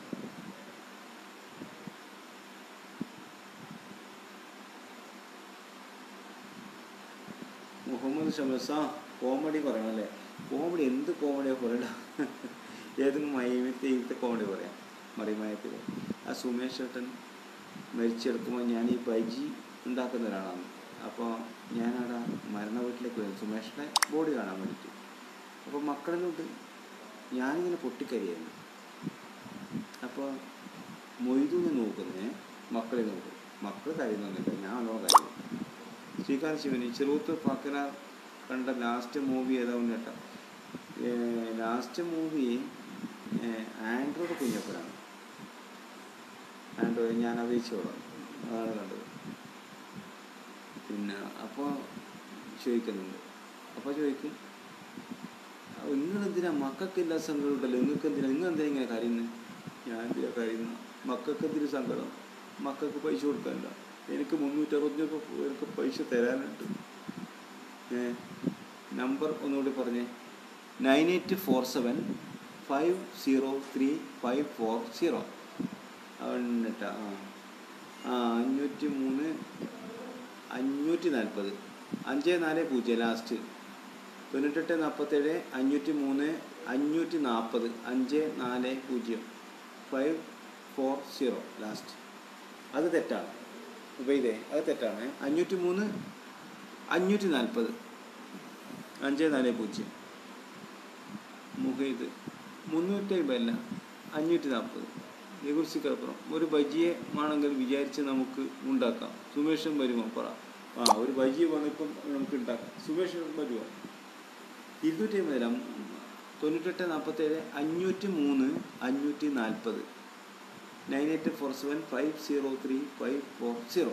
മുഹമ്മദ് ഷമസ കോമഡി പറയണം അല്ലേ കോമഡി എന്ത് കോമഡിയാണ് പറയണ്ട ഏതെങ്കിലും മയമത്തെ കോമഡി പറയാം മറിമയത്തിൽ ആ സുമേഷ് ചേട്ടൻ മരിച്ചെടുക്കുമ്പോൾ ഞാൻ ഈ ബജി ഉണ്ടാക്കുന്ന ഒരാളാണ് അപ്പോൾ ഞാനവിടെ മരണ വീട്ടിലേക്ക് വരും സുമേഷിൻ്റെ ബോഡി കാണാൻ വേണ്ടിയിട്ട് അപ്പോൾ മക്കളിലുണ്ട് ഞാനിങ്ങനെ പൊട്ടിക്കരിയായിരുന്നു അപ്പോൾ മൊയ്തുന്ന് നോക്കുന്നേ മക്കളെ നോക്കും മക്കൾ കരയുന്നൊന്നുമില്ല ഞാൻ നല്ലോണം കരയും ശ്രീകാന്ത് ശിവന് ചെറുത്ത് പാക്കന കണ്ട ലാസ്റ്റ് മൂവി ഏതാവും കേട്ടോ ലാസ്റ്റ് മൂവി ആൻഡ്രോയിഡ് കുഞ്ഞപ്പനാണ് ആൻഡ്രോയിഡ് ഞാൻ അപേക്ഷിച്ചോളാം അതാണ് കണ്ടത് പിന്നെ അപ്പോൾ ചോദിക്കുന്നുണ്ട് അപ്പോൾ ചോദിക്കും നിങ്ങളെന്തിനാ മക്കൾക്കില്ല സങ്കടം ഉണ്ടല്ലോ നിങ്ങൾക്ക് എന്തിനാ നിങ്ങൾ എന്തിനാ ഇങ്ങനെ കരയുന്നത് ഞാൻ എന്തിനാ കരയുന്ന മക്കൾക്ക് എന്തിനു സങ്കടം മക്കൾക്ക് പൈസ കൊടുക്കാനില്ല എനിക്ക് മുന്നൂറ്ററുപത്തഞ്ച് പേർക്ക് പൈസ തരാനുണ്ട് ഏ നമ്പർ ഒന്നുകൂടി പറഞ്ഞേ nine eight four seven five zero three five four zero എന്നിട്ടാ ആ ആ അഞ്ഞൂറ്റി മൂന്ന് അഞ്ഞൂറ്റി നാൽപ്പത് അഞ്ച് നാല് പൂജ്യം ലാസ്റ്റ് തൊണ്ണൂറ്റെട്ട് നാൽപ്പത്തേഴ് അഞ്ഞൂറ്റി മൂന്ന് അഞ്ഞൂറ്റി നാൽപ്പത് അഞ്ച് നാല് പൂജ്യം ഫൈവ് ഫോർ സീറോ ലാസ്റ്റ് അത് തെറ്റാണ് ഉപയോഗിതേ അത് തെറ്റാണ് അഞ്ഞൂറ്റി മൂന്ന് അഞ്ഞൂറ്റി നാൽപ്പത് അഞ്ച് നാല് പൂജ്യം മുഖീത് മുന്നൂറ്റി അമ്പതല്ല അഞ്ഞൂറ്റി നാൽപ്പത് നെഗുർസിക്കപ്പുറം ഒരു ബജിയെ ആണെങ്കിൽ വിചാരിച്ച് നമുക്ക് ഉണ്ടാക്കാം സുമേഷൻ വരുമോ പറ ആ ഒരു ബജി വന്നിപ്പം നമുക്ക് ഉണ്ടാക്കാം സുമേഷൻ വരുമോ ഇരുന്നൂറ്റി അമ്പതല്ല തൊണ്ണൂറ്റെട്ട് നാൽപ്പത്തേഴ് അഞ്ഞൂറ്റി മൂന്ന് അഞ്ഞൂറ്റി നാൽപ്പത് nine eight four seven five zero three five four zero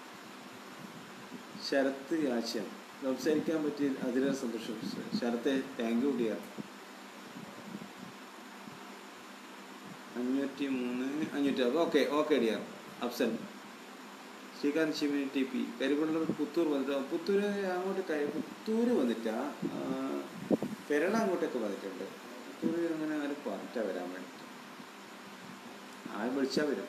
Sarath ആശയം സംസാരിക്കാൻ പറ്റി അതിലേറെ സന്തോഷം ശരത്തെ താങ്ക് യു ഡിയർ അഞ്ഞൂറ്റി മൂന്ന് അഞ്ഞൂറ്റി okay okay dear Afsal Srikanth Shivani T P കരികുണ്ടർ പുത്തൂർ വന്നിട്ട് പുത്തൂർ അങ്ങോട്ട് കരി പുത്തൂർ വന്നിട്ടാ പെരള അങ്ങോട്ടൊക്കെ വന്നിട്ടുണ്ട് പുത്തൂർ അങ്ങനെ ആരും പറഞ്ഞിട്ടാ വരാൻ വേണ്ടിയിട്ട് ആരും വിളിച്ചാൽ വരും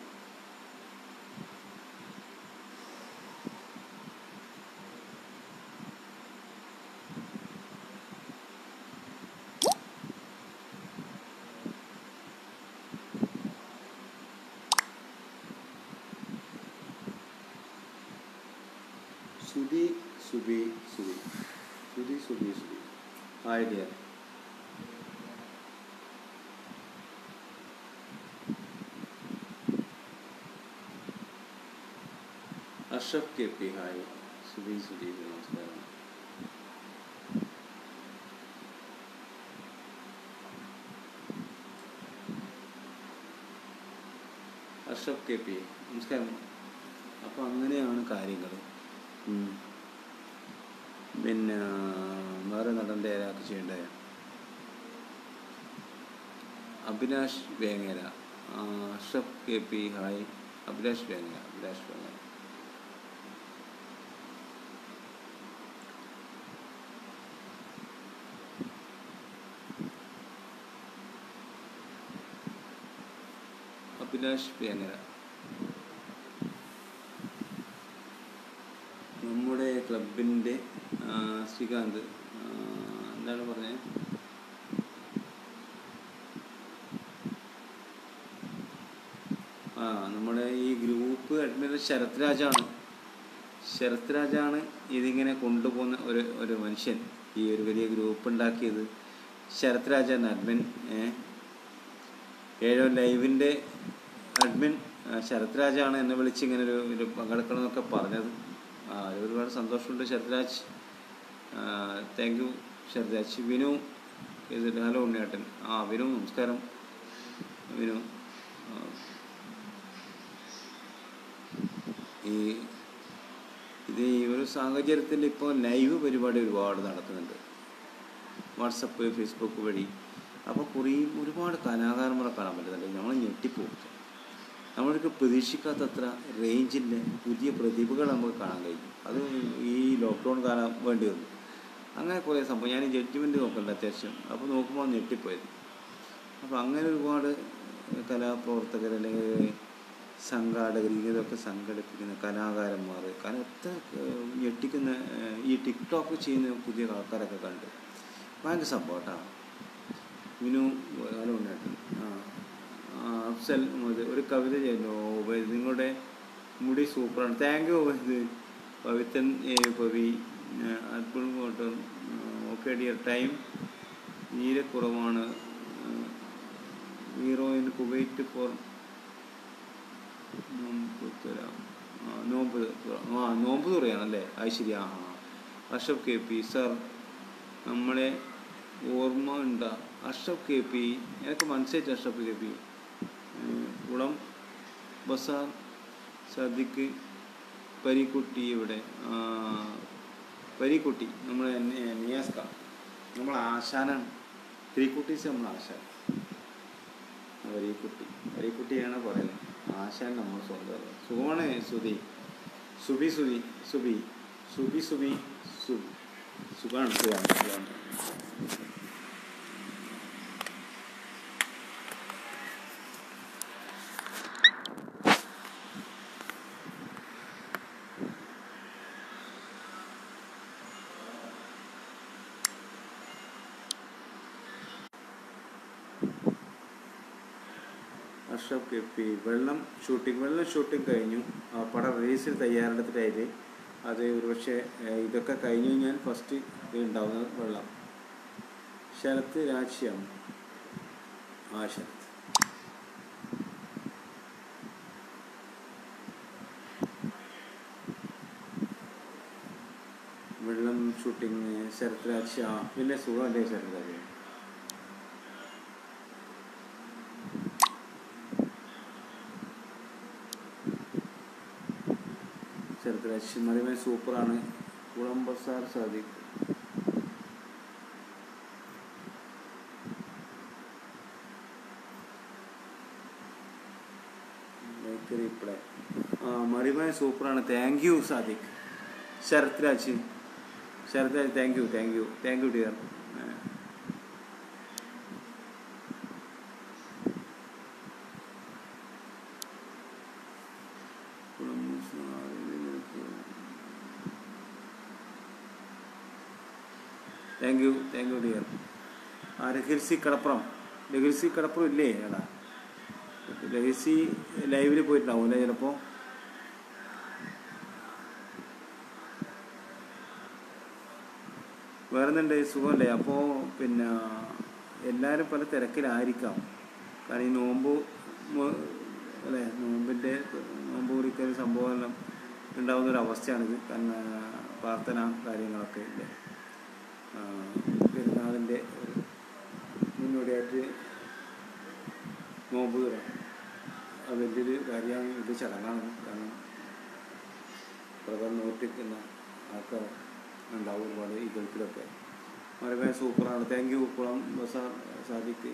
Sudhi Subi Subi Sudhi Subi Subi hi dear Ashraf K P hi Subi Subi നമസ്കാരം അഷഫ് കെ പി നമസ്കാരം അപ്പോൾ അങ്ങനെയാണ് കാര്യങ്ങൾ ഉം. പിന്നെ വേറെ നടൻ്റെ ആരാൾക്ക് ചെയ്യേണ്ടത് അഭിലാഷ് വേങ്ങര ആ, Ashraf K P hi Abhilash Vengara Abhilash Vengara Abhilash Vengara നമ്മുടെ ക്ലബിൻ്റെ ശ്രീകാന്ത് ആ, എന്താണ് പറഞ്ഞത് ആ നമ്മുടെ ഈ ഗ്രൂപ്പ് അഡ്മിൻ ശരത് രാജാണ് ശരത് രാജാണ് ഇതിങ്ങനെ കൊണ്ടുപോകുന്ന ഒരു ഒരു മനുഷ്യൻ ഈ ഒരു വലിയ ഗ്രൂപ്പ് ഉണ്ടാക്കിയത് ശരത് രാജാണ് അഡ്മിൻ ഏ ഏഴോ ലൈവിൻ്റെ അഡ്മിൻ ആ, ശരത് രാജാണ് എന്നെ വിളിച്ച് ഇങ്ങനെ ഒരു ഒരു പങ്കെടുക്കണം എന്നൊക്കെ പറഞ്ഞത് ആ അതിൽ ഒരുപാട് സന്തോഷമുണ്ട് ശരത് രാജ് താങ്ക് യു ശരത് രാജ് വിനു ഇത് ഹലോ ഉണ്ണിയേട്ടൻ ആ വിനു നമസ്കാരം വിനു ആ, ഈ ഇത് ഈ ഒരു സാഹചര്യത്തിൽ ഇപ്പോൾ ലൈവ് പരിപാടി ഒരുപാട് നടക്കുന്നുണ്ട് വാട്സപ്പ് ഫേസ്ബുക്ക് വഴി അപ്പോൾ കുറേ ഒരുപാട് കലാകാരന്മാരെ കാണാൻ പറ്റുന്നുണ്ട് നമ്മൾ ഞെട്ടിപ്പോകും നമ്മൾക്ക് പ്രതീക്ഷിക്കാത്തത്ര റേഞ്ചിൻ്റെ പുതിയ പ്രതിഭകൾ നമുക്ക് കാണാൻ കഴിയും അത് ഈ ലോക്ക്ഡൗൺ കാലം വേണ്ടി വന്നു അങ്ങനെ കുറേ സംഭവം ഞാൻ ജഡ്ജ്മെൻറ്റ് നോക്കണ്ട അത്യാവശ്യം അപ്പോൾ നോക്കുമ്പോൾ ഞെട്ടിപ്പോയത് അപ്പോൾ അങ്ങനെ ഒരുപാട് കലാപ്രവർത്തകർ അല്ലെങ്കിൽ സംഘാടകർ ഇതൊക്കെ സംഘടിപ്പിക്കുന്ന കലാകാരന്മാർ കാരണം എത്ര ഏഹ്, ഞെട്ടിക്കുന്ന ഏഹ്, ഈ ടിക്ടോക്ക് ചെയ്യുന്ന പുതിയ ആൾക്കാരൊക്കെ കണ്ട് ഭയങ്കര സപ്പോർട്ടാണ് വിനു ഹലോ ഉണ്ടായിട്ട് ആ ആ, അഫ്സൽ മുഹമ്മദ് ഒരു കവിത ചെയ്യുന്നു ഉബൈദ് നിങ്ങളുടെ മുടി സൂപ്പറാണ് thank you Ubaid Pavithran A Pavi അത്ഭുതം കോട്ടം ഓക്കെ ഡിയർ ടൈം തീരെ കുറവാണ് ഹീറോയിൻ കുവൈറ്റ് ഫോർ നോമ്പ് തരാം ആ നോമ്പ് തുറ- ആ നോമ്പ് തുറയാണല്ലേ അത് ശരി ആ ആ അഷഫ് കെ പി സാർ നമ്മളെ ഓർമ്മ ഉണ്ടാ അഷഫ് കെ പി എനിക്ക് മനസ്സിലായിട്ട് അഷഫ് കെ പി ഏഹ് കുളം ബസാർ സദിക്ക് പരിക്കുട്ടി ഇവിടെ ആ, പരിക്കുട്ടി നമ്മളെ നി- നിയാസ്ക നമ്മൾ ആശാനാണ് പരിക്കുട്ടീസ് നമ്മൾ ആശാൻ വരീക്കുട്ടി വരീക്കുട്ടിയാണ് പറയുന്നത് ആശാൻ നമ്മൾ സ്വന്തം സുഖമാണ് സുധി സുബി സുധി സുബി സുബി സുബി സുബി സുഖമാണ് സുഖമാണ് സുഖമാണ് Ashraf K P Vellam shooting Vellam shooting കഴിഞ്ഞു ആ പടം റിലീസിൽ തയ്യാറെടുത്തിട്ടായിട്ട് അത് ഒരുപക്ഷെ ഏഹ്, ഇതൊക്കെ കഴിഞ്ഞു കഴിഞ്ഞാൽ ഫസ്റ്റ് ഇത് ഉണ്ടാവുന്നത് വെള്ളം ശരത്ത് രാജ്യം ആ ശരത്ത് വെള്ളം ഷൂട്ടിങ് ശരത് രാജ് ആ പിന്നെ സുഖമല്ലേ ശരത് രാജ് ശരത് രാജ് മറിമേ സൂപ്പറാണ് കുളം ബസാർ സാദിഖ് ലൈക്ക് റീപ്ലൈ ആ മറിമേ സൂപ്പറാണ് thank you Sadiq Sarath Raj Sarath Raj thank you thank you thank you dear thank you thank you dear ആ രഹിൽസി കടപ്പുറം രഹിൽസി കടപ്പുറം ഇല്ലേ എടാ രഹിൽസി ലൈവിൽ പോയിട്ടുണ്ടാവും അല്ലേ ചിലപ്പോൾ വേറെന്തുണ്ട് സുഖമല്ലേ അപ്പോൾ പിന്നെ എല്ലാവരും പല തിരക്കിലായിരിക്കാം കാരണം ഈ നോമ്പ് മു- അല്ലേ നോമ്പിൻ്റെ നോമ്പ് കുറിക്കൽ സംഭവം എല്ലാം ഉണ്ടാകുന്ന ഒരു അവസ്ഥയാണിത് കാരണം പ്രാർത്ഥന കാര്യങ്ങളൊക്കെ ഇല്ലേ ആ, പെരുന്നാളിൻ്റെ ഒരു മുന്നോടിയായിട്ട് നോമ്പ് തുറ അത് വലിയൊരു കാര്യമാണ് ഇത് ചടങ്ങാണ് കാരണം പ്രധാന നോട്ടിക്കുന്ന ആൾക്കാർ ഉണ്ടാവും ഒരുപാട് ഈ ഗൾഫിലൊക്കെ വളരെ സൂപ്പറാണ് താങ്ക് യു കുളം ബസാർ സാദിക്ക്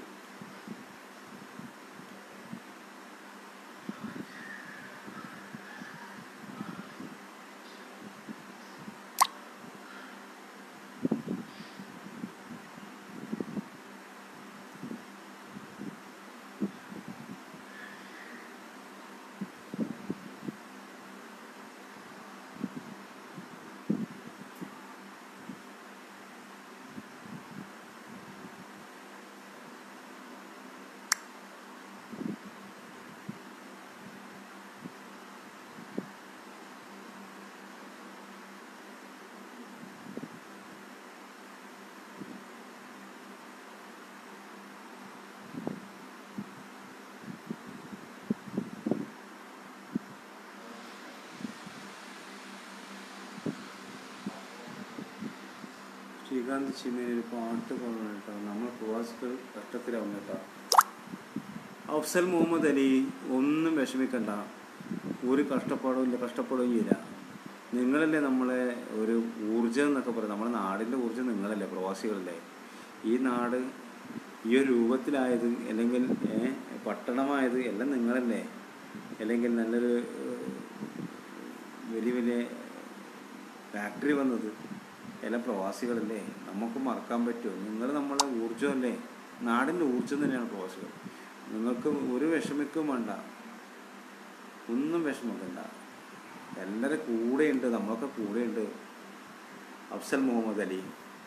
ശ്രീകാന്ത് ചിമ്മേനി ഒരു പാട്ട് പാടണം കേട്ടോ നമ്മൾ പ്രവാസികൾ കഷ്ടത്തിലാവും കേട്ടോ അഫ്സൽ മുഹമ്മദ് അലി ഒന്നും വിഷമിക്കണ്ട ഒരു കഷ്ടപ്പാടും ഇല്ല കഷ്ടപ്പെടുകയും ചെയ്യില്ല നിങ്ങളല്ലേ നമ്മളെ ഒരു ഊർജം എന്നൊക്കെ പറയും നമ്മുടെ നാടിൻ്റെ ഊർജം നിങ്ങളല്ലേ പ്രവാസികളല്ലേ ഈ നാട് ഈ ഒരു രൂപത്തിലായത് അല്ലെങ്കിൽ ഏ, പട്ടണമായത് എല്ലാം നിങ്ങളല്ലേ അല്ലെങ്കിൽ നല്ലൊരു ഏഹ്, വലിയ വലിയ ഫാക്ടറി വന്നത് എല്ലാം പ്രവാസികളല്ലേ നമുക്ക് മറക്കാൻ പറ്റുമോ നിങ്ങൾ നമ്മളെ ഊർജ്ജമല്ലേ നാടിൻ്റെ ഊർജ്ജം തന്നെയാണ് പ്രവാസികൾ നിങ്ങൾക്ക് ഒരു വിഷമിക്കും വേണ്ട ഒന്നും വിഷമക്കണ്ട എല്ലാവരും കൂടെയുണ്ട് നമ്മളൊക്കെ കൂടെയുണ്ട് Afsal Muhammad Ali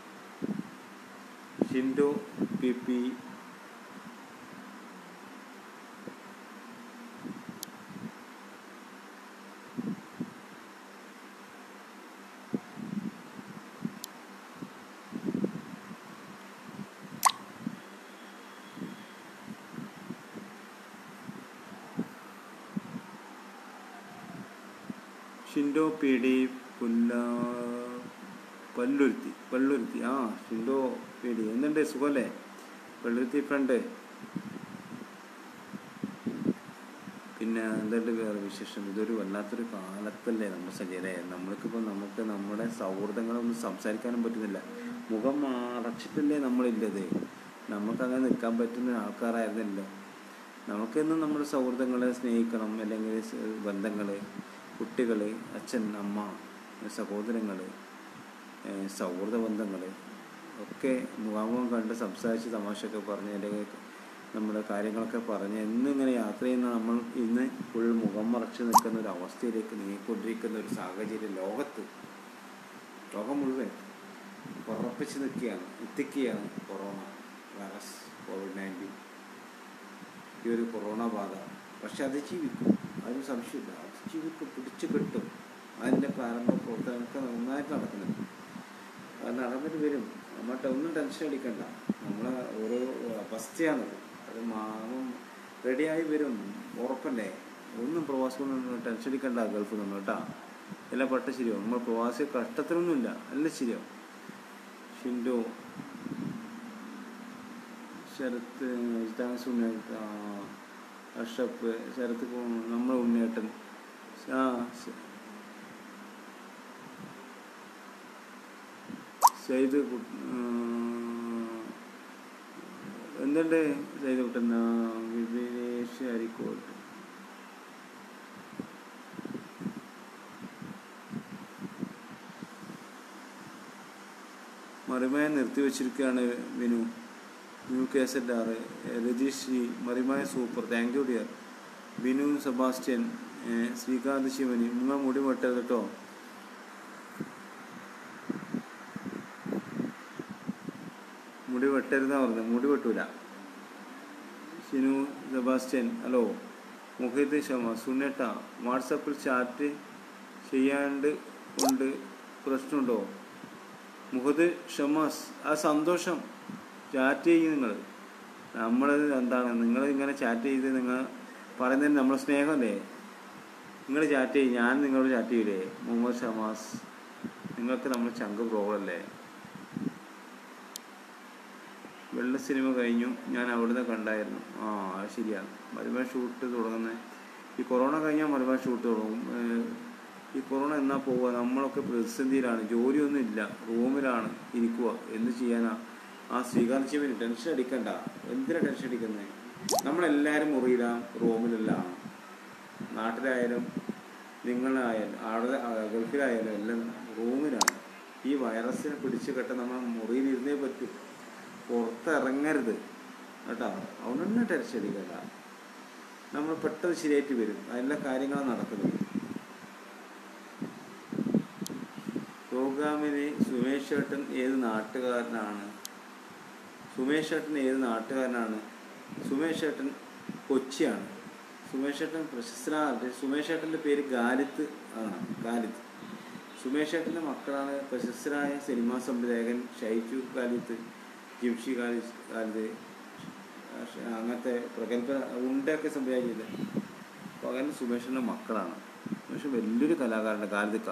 Shindo P P Shindo P D പുല്ല പല്ലുരുത്തി പല്ലുരുത്തി ആ ഷിൻഡോ പി ഡി എന്തുണ്ട് സുഖമല്ലേ പല്ലുരുത്തി ഫ്രണ്ട് പിന്നെ എന്തുണ്ട് വേറെ വിശേഷം ഇതൊരു വല്ലാത്തൊരു കാലത്തല്ലേ നമ്മൾ സജീവേ നമ്മൾക്കിപ്പോൾ നമുക്ക് നമ്മുടെ സൗഹൃദങ്ങളൊന്നും സംസാരിക്കാനും പറ്റുന്നില്ല മുഖം അടച്ചിട്ടല്ലേ നമ്മളില്ലത് നമുക്കങ്ങനെ നിൽക്കാൻ പറ്റുന്ന ആൾക്കാരായിരുന്നല്ലോ നമുക്കെന്നും നമ്മുടെ സൗഹൃദങ്ങളെ സ്നേഹിക്കണം അല്ലെങ്കിൽ ബന്ധങ്ങൾ കുട്ടികൾ അച്ഛൻ അമ്മ സഹോദരങ്ങൾ സൗഹൃദ ബന്ധങ്ങൾ ഒക്കെ മുഖാമുഖം കണ്ട് സംസാരിച്ച് തമാശയൊക്കെ പറഞ്ഞ് അല്ലെങ്കിൽ നമ്മുടെ കാര്യങ്ങളൊക്കെ പറഞ്ഞ് എന്നും ഇങ്ങനെ യാത്ര ചെയ്യുന്ന നമ്മൾ ഇന്ന് ഫുൾ മുഖം മറച്ച് നിൽക്കുന്ന ഒരു അവസ്ഥയിലേക്ക് നീങ്ങിക്കൊണ്ടിരിക്കുന്ന ഒരു സാഹചര്യം ലോകത്ത് ലോകം മുഴുവൻ ഉറപ്പിച്ച് നിൽക്കുകയാണ് എത്തിക്കുകയാണ് കൊറോണ വൈറസ് കോവിഡ് നയൻറ്റീൻ ഈ ഒരു കൊറോണ ബാധ പക്ഷെ അതിജീവിക്കും അതൊരു സംശയമില്ല അതിജീവിക്കും പിടിച്ചു കിട്ടും അതിൻ്റെ പ്രാരംഭ പ്രവർത്തനമൊക്കെ നന്നായിട്ട് നടക്കുന്നുണ്ട് അത് നടന്നിട്ട് വരും നമ്മട്ടെ ഒന്നും ടെൻഷൻ അടിക്കണ്ട നമ്മളെ ഓരോ അവസ്ഥയാണത് അത് മാറും റെഡിയായി വരും ഉറപ്പല്ലേ ഒന്നും പ്രവാസികളൊന്നും ടെൻഷൻ അടിക്കണ്ട ഗൾഫിൽ നിന്ന് കേട്ടാ എല്ലാം പെട്ട ശരിയാവും നമ്മൾ പ്രവാസി കഷ്ടത്തിലൊന്നുമില്ല എല്ലാം ശരിയാവും ഷിൻഡോ ശരത്ത് ഇതാസ് ഉണ്ണേട്ട അഷപ്പ് ശരത്ത് നമ്മളെ ഉണ്ണേട്ടൻ ആ ശ- സെയ്ത് കു- ആ, എന്തുണ്ട് സെയ്ത് കുട്ടൻ ആ, വിപിനേഷ് അരിക്കോട്ട് മറിമയ നിർത്തി വെച്ചിരിക്കുകയാണ് വിനു ന്യൂ കേസറ്റ് ആറ് രതീഷ് ശ്രീ മറിമായ super thank you dear Binu Sebastian ഏ, ശ്രീകാന്ത് ശിവനി നിങ്ങൾ മുടി വെട്ടരുത് കേട്ടോ മുടി വെട്ടരുതാ പറഞ്ഞത് മുടി വെട്ടൂല ഷിനു സെബാസ്റ്റ്യൻ ഹലോ മുഹിത് ഷമ സുന്നട്ട വാട്സപ്പിൽ ചാറ്റ് ചെയ്യാണ്ട് കൊണ്ട് പ്രശ്നമുണ്ടോ മുഹദ് ഷമാസ് ആ സന്തോഷം ചാറ്റ് ചെയ്യും നിങ്ങൾ നമ്മൾ എന്താണ് നിങ്ങൾ ഇങ്ങനെ ചാറ്റ് ചെയ്ത് നിങ്ങൾ പറയുന്നതിന് നമ്മളെ സ്നേഹമല്ലേ നിങ്ങൾ ചാറ്റ് ചെയ്യും ഞാൻ നിങ്ങളോട് ചാറ്റ് ചെയ്യില്ലേ മുഹമ്മദ് ഷമാസ് നിങ്ങൾക്ക് നമ്മൾ ചങ്ക് പ്രോബ്ലല്ലേ വെള്ള സിനിമ കഴിഞ്ഞു ഞാൻ അവിടുന്ന് കണ്ടായിരുന്നു ആ അത് ശരിയാണ് മരുമ ഷൂട്ട് തുടങ്ങുന്നത് ഈ കൊറോണ കഴിഞ്ഞാൽ മരുമ ഷൂട്ട് തുടങ്ങും ഏഹ് ഈ കൊറോണ എന്നാ പോവുക നമ്മളൊക്കെ പ്രതിസന്ധിയിലാണ് ജോലിയൊന്നും ഇല്ല റൂമിലാണ് ഇരിക്കുക എന്ത് ചെയ്യാനാ ആ ശ്രീകാന്ത് ശിവന് ടെൻഷൻ അടിക്കണ്ട എന്തിനാ ടെൻഷൻ അടിക്കുന്നത് നമ്മളെല്ലാവരും മുറിയിലാണ് റൂമിലെല്ലാം നാട്ടിലായാലും നിങ്ങളായാലും അവിടെ ആ, ഗൾഫിലായാലും എല്ലാം റൂമിലാണ് ഈ വൈറസിനെ പിടിച്ചു കെട്ട നമ്മൾ മുറിയിലിരുന്നേ പറ്റൂ പുറത്തിറങ്ങരുത് കേട്ടോ അതുകൊണ്ട് തന്നെ ടെൻഷൻ അടിക്കണ്ട നമ്മൾ പെട്ടെന്ന് ശരിയായിട്ട് വരും എല്ലാ കാര്യങ്ങളും നടക്കുന്നത് പ്രോഗ്രാമിന് സുമേഷ് ചേട്ടൻ ഏത് നാട്ടുകാരനാണ് സുമേഷ് ചേട്ടൻ ഏത് നാട്ടുകാരനാണ് സുമേഷ് ചേട്ടൻ കൊച്ചിയാണ് സുമേഷ് ചേട്ടൻ പ്രശസ്തനാണ് സുമേഷ് ചേട്ടൻ്റെ പേര് ഗാലിത്ത് ആണ് ഗാലിത്ത് സുമേഷ് ചേട്ടൻ്റെ മക്കളാണ് പ്രശസ്തരായ സിനിമാ സംവിധായകൻ ഷൈജു ഗാലിത്ത് ജിംഷി ഗാലി ഗാലിത്ത് അങ്ങനത്തെ പ്രഗത്ഭ ഉണ്ടൊക്കെ സംവിധാനം ചെയ്ത് പകൽ സുമേഷിൻ്റെ മക്കളാണ് സുമേഷ് വലിയൊരു കലാകാരൻ്റെ ഗാലിത്തിക്ക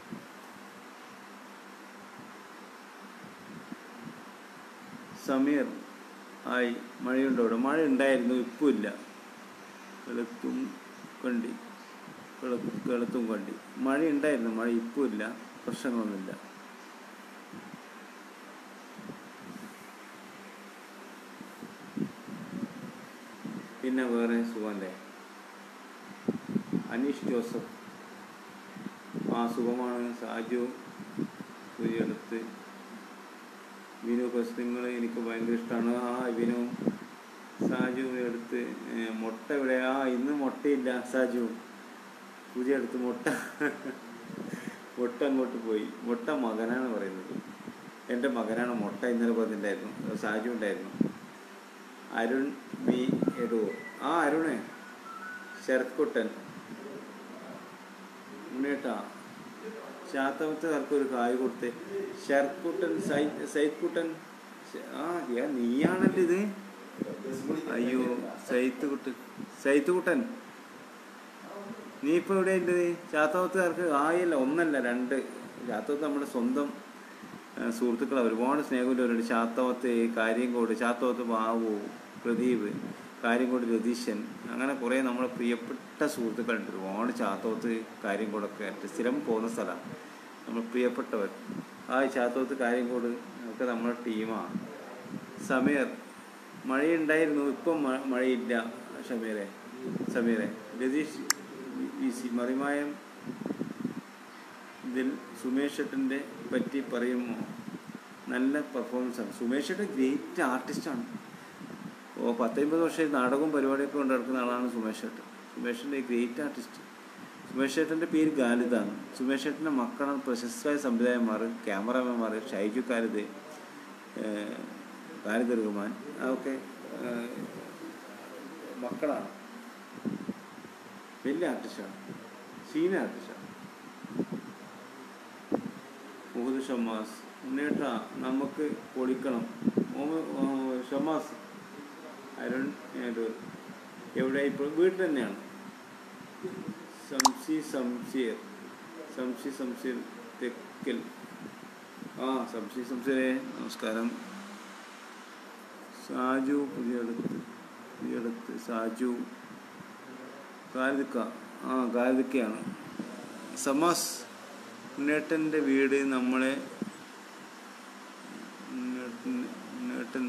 സമീർ ആയി മഴയുണ്ടോ ഇവിടെ മഴ ഉണ്ടായിരുന്നു ഇപ്പോൾ ഇല്ല വെളുത്തും കണ്ടി വെളുത്തും വെളുത്തും കണ്ടി മഴ ഉണ്ടായിരുന്നു മഴ ഇപ്പോൾ ഇല്ല പ്രശ്നങ്ങളൊന്നുമില്ല പിന്നെ വേറെ സുഖമല്ലേ അനീഷ് ജോസഫ് ആ സുഖമാണ് സാജു സൂര്യടുത്ത് വിനു ബസ് നിങ്ങൾ എനിക്ക് ഭയങ്കര ഇഷ്ടമാണ് ആ വിനു സാജു എടുത്ത് ഏ, മുട്ട ഇവിടെ ആ ഇന്ന് മുട്ടയില്ല സാജു പുതിയ അടുത്ത് മുട്ട മുട്ട അങ്ങോട്ട് പോയി മുട്ട മകനാണ് പറയുന്നത് എൻ്റെ മകനാണ് മുട്ട ഇന്നലെ പറഞ്ഞിട്ടുണ്ടായിരുന്നു സാജു ഉണ്ടായിരുന്നു അരുൺ വി എടൂർ ആ അരുണേ ശരത്കുട്ടൻ ഉണ്ണേട്ടാ ശാത്തമത്തുകാർക്ക് ഒരു കായ് കൊടുത്തേ ശരത്കുട്ടൻ സൈ സൈത്കുട്ടൻ ശ- ആ യാ നീയാണല്ലോ ഇത് അയ്യോ സൈത്തുകുട്ടൻ സൈത്തുകുട്ടൻ നീ ഇപ്പൊ എവിടെ ഉണ്ട് ചാത്തവത്തുകാർക്ക് ആയല്ല ഒന്നല്ല രണ്ട് ചാത്തവത്ത് നമ്മുടെ സ്വന്തം ആ, സുഹൃത്തുക്കളാ ഒരുപാട് സ്നേഹമുള്ളവരുണ്ട് ചാത്തവത്ത് കാര്യങ്കോട് ചാത്തവത്ത് ബാബു പ്രദീപ് കാര്യങ്കോട് രതീശൻ അങ്ങനെ കുറേ നമ്മുടെ പ്രിയപ്പെട്ട സുഹൃത്തുക്കളുണ്ട് ഒരുപാട് ചാത്തവത്ത് കാര്യങ്കോടൊക്കെ ആയിട്ട് സ്ഥിരം പോകുന്ന സ്ഥലമാണ് നമ്മൾ പ്രിയപ്പെട്ടവർ ആ ചാത്തവത്ത് കാര്യങ്കോട് ഒക്കെ നമ്മുടെ ടീമാണ് സമീർ മഴയുണ്ടായിരുന്നു ഇപ്പം മ- മഴയില്ല ഷമീറെ സമീറെ രതീഷ് വി സി മറിമായം ഇതിൽ സുമേഷ് ഷെട്ടിൻ്റെ പറ്റി പറയുമോ നല്ല പെർഫോമൻസ് ആണ് സുമേഷ് ഷെട്ട് ഗ്രേറ്റ് ആർട്ടിസ്റ്റാണ് ഓ പത്തൊമ്പത് വർഷം നാടകവും പരിപാടിയൊക്കെ കൊണ്ട് നടക്കുന്ന ആളാണ് സുമേഷ് ഷെട്ട് സുമേഷ് ഷെട്ടിൻ്റെ ഗ്രേറ്റ് ആർട്ടിസ്റ്റ് സുമേഷ് ഷെട്ടിൻ്റെ പേര് ഗാലിദാണ് സുമേഷ് ഷെട്ടിൻ്റെ മക്കളാണ് പ്രശസ്തരായ സംവിധായകന്മാർ ക്യാമറാമാൻമാർ ഷൈജു കാലിദ് ഖാലിദ് റഹ്മാൻ അതൊക്കെ ഏഹ്, മക്കളാണ് വലിയ ആർട്ടിസ്റ്റാണ് സീനിയർ ആർട്ടിസ്റ്റാണ് മുഹമ്മദ് ഷമാസ് ഉണ്ണേട്ടാ നമുക്ക് പൊളിക്കണം മുഹമ്മദ് ആ, ഷമാസ് അരുൺ നേരൂർ എവിടെ ഇപ്പോൾ വീട്ടിൽ തന്നെയാണ് സംസി സംശീർ സംശി സംശീർ തെക്കൽ ആ സംശി സംശീരെ നമസ്കാരം സാജു പുതിയടത്ത് പുതിയടത്ത് സാജു കാലിക്ക ആ കാലിക്കയാണ് സമാസ് ഉണ്ണേട്ടൻ്റെ വീട് നമ്മളെ ഉണ്ണേട്ടൻ- ഉണ്ണേട്ടൻ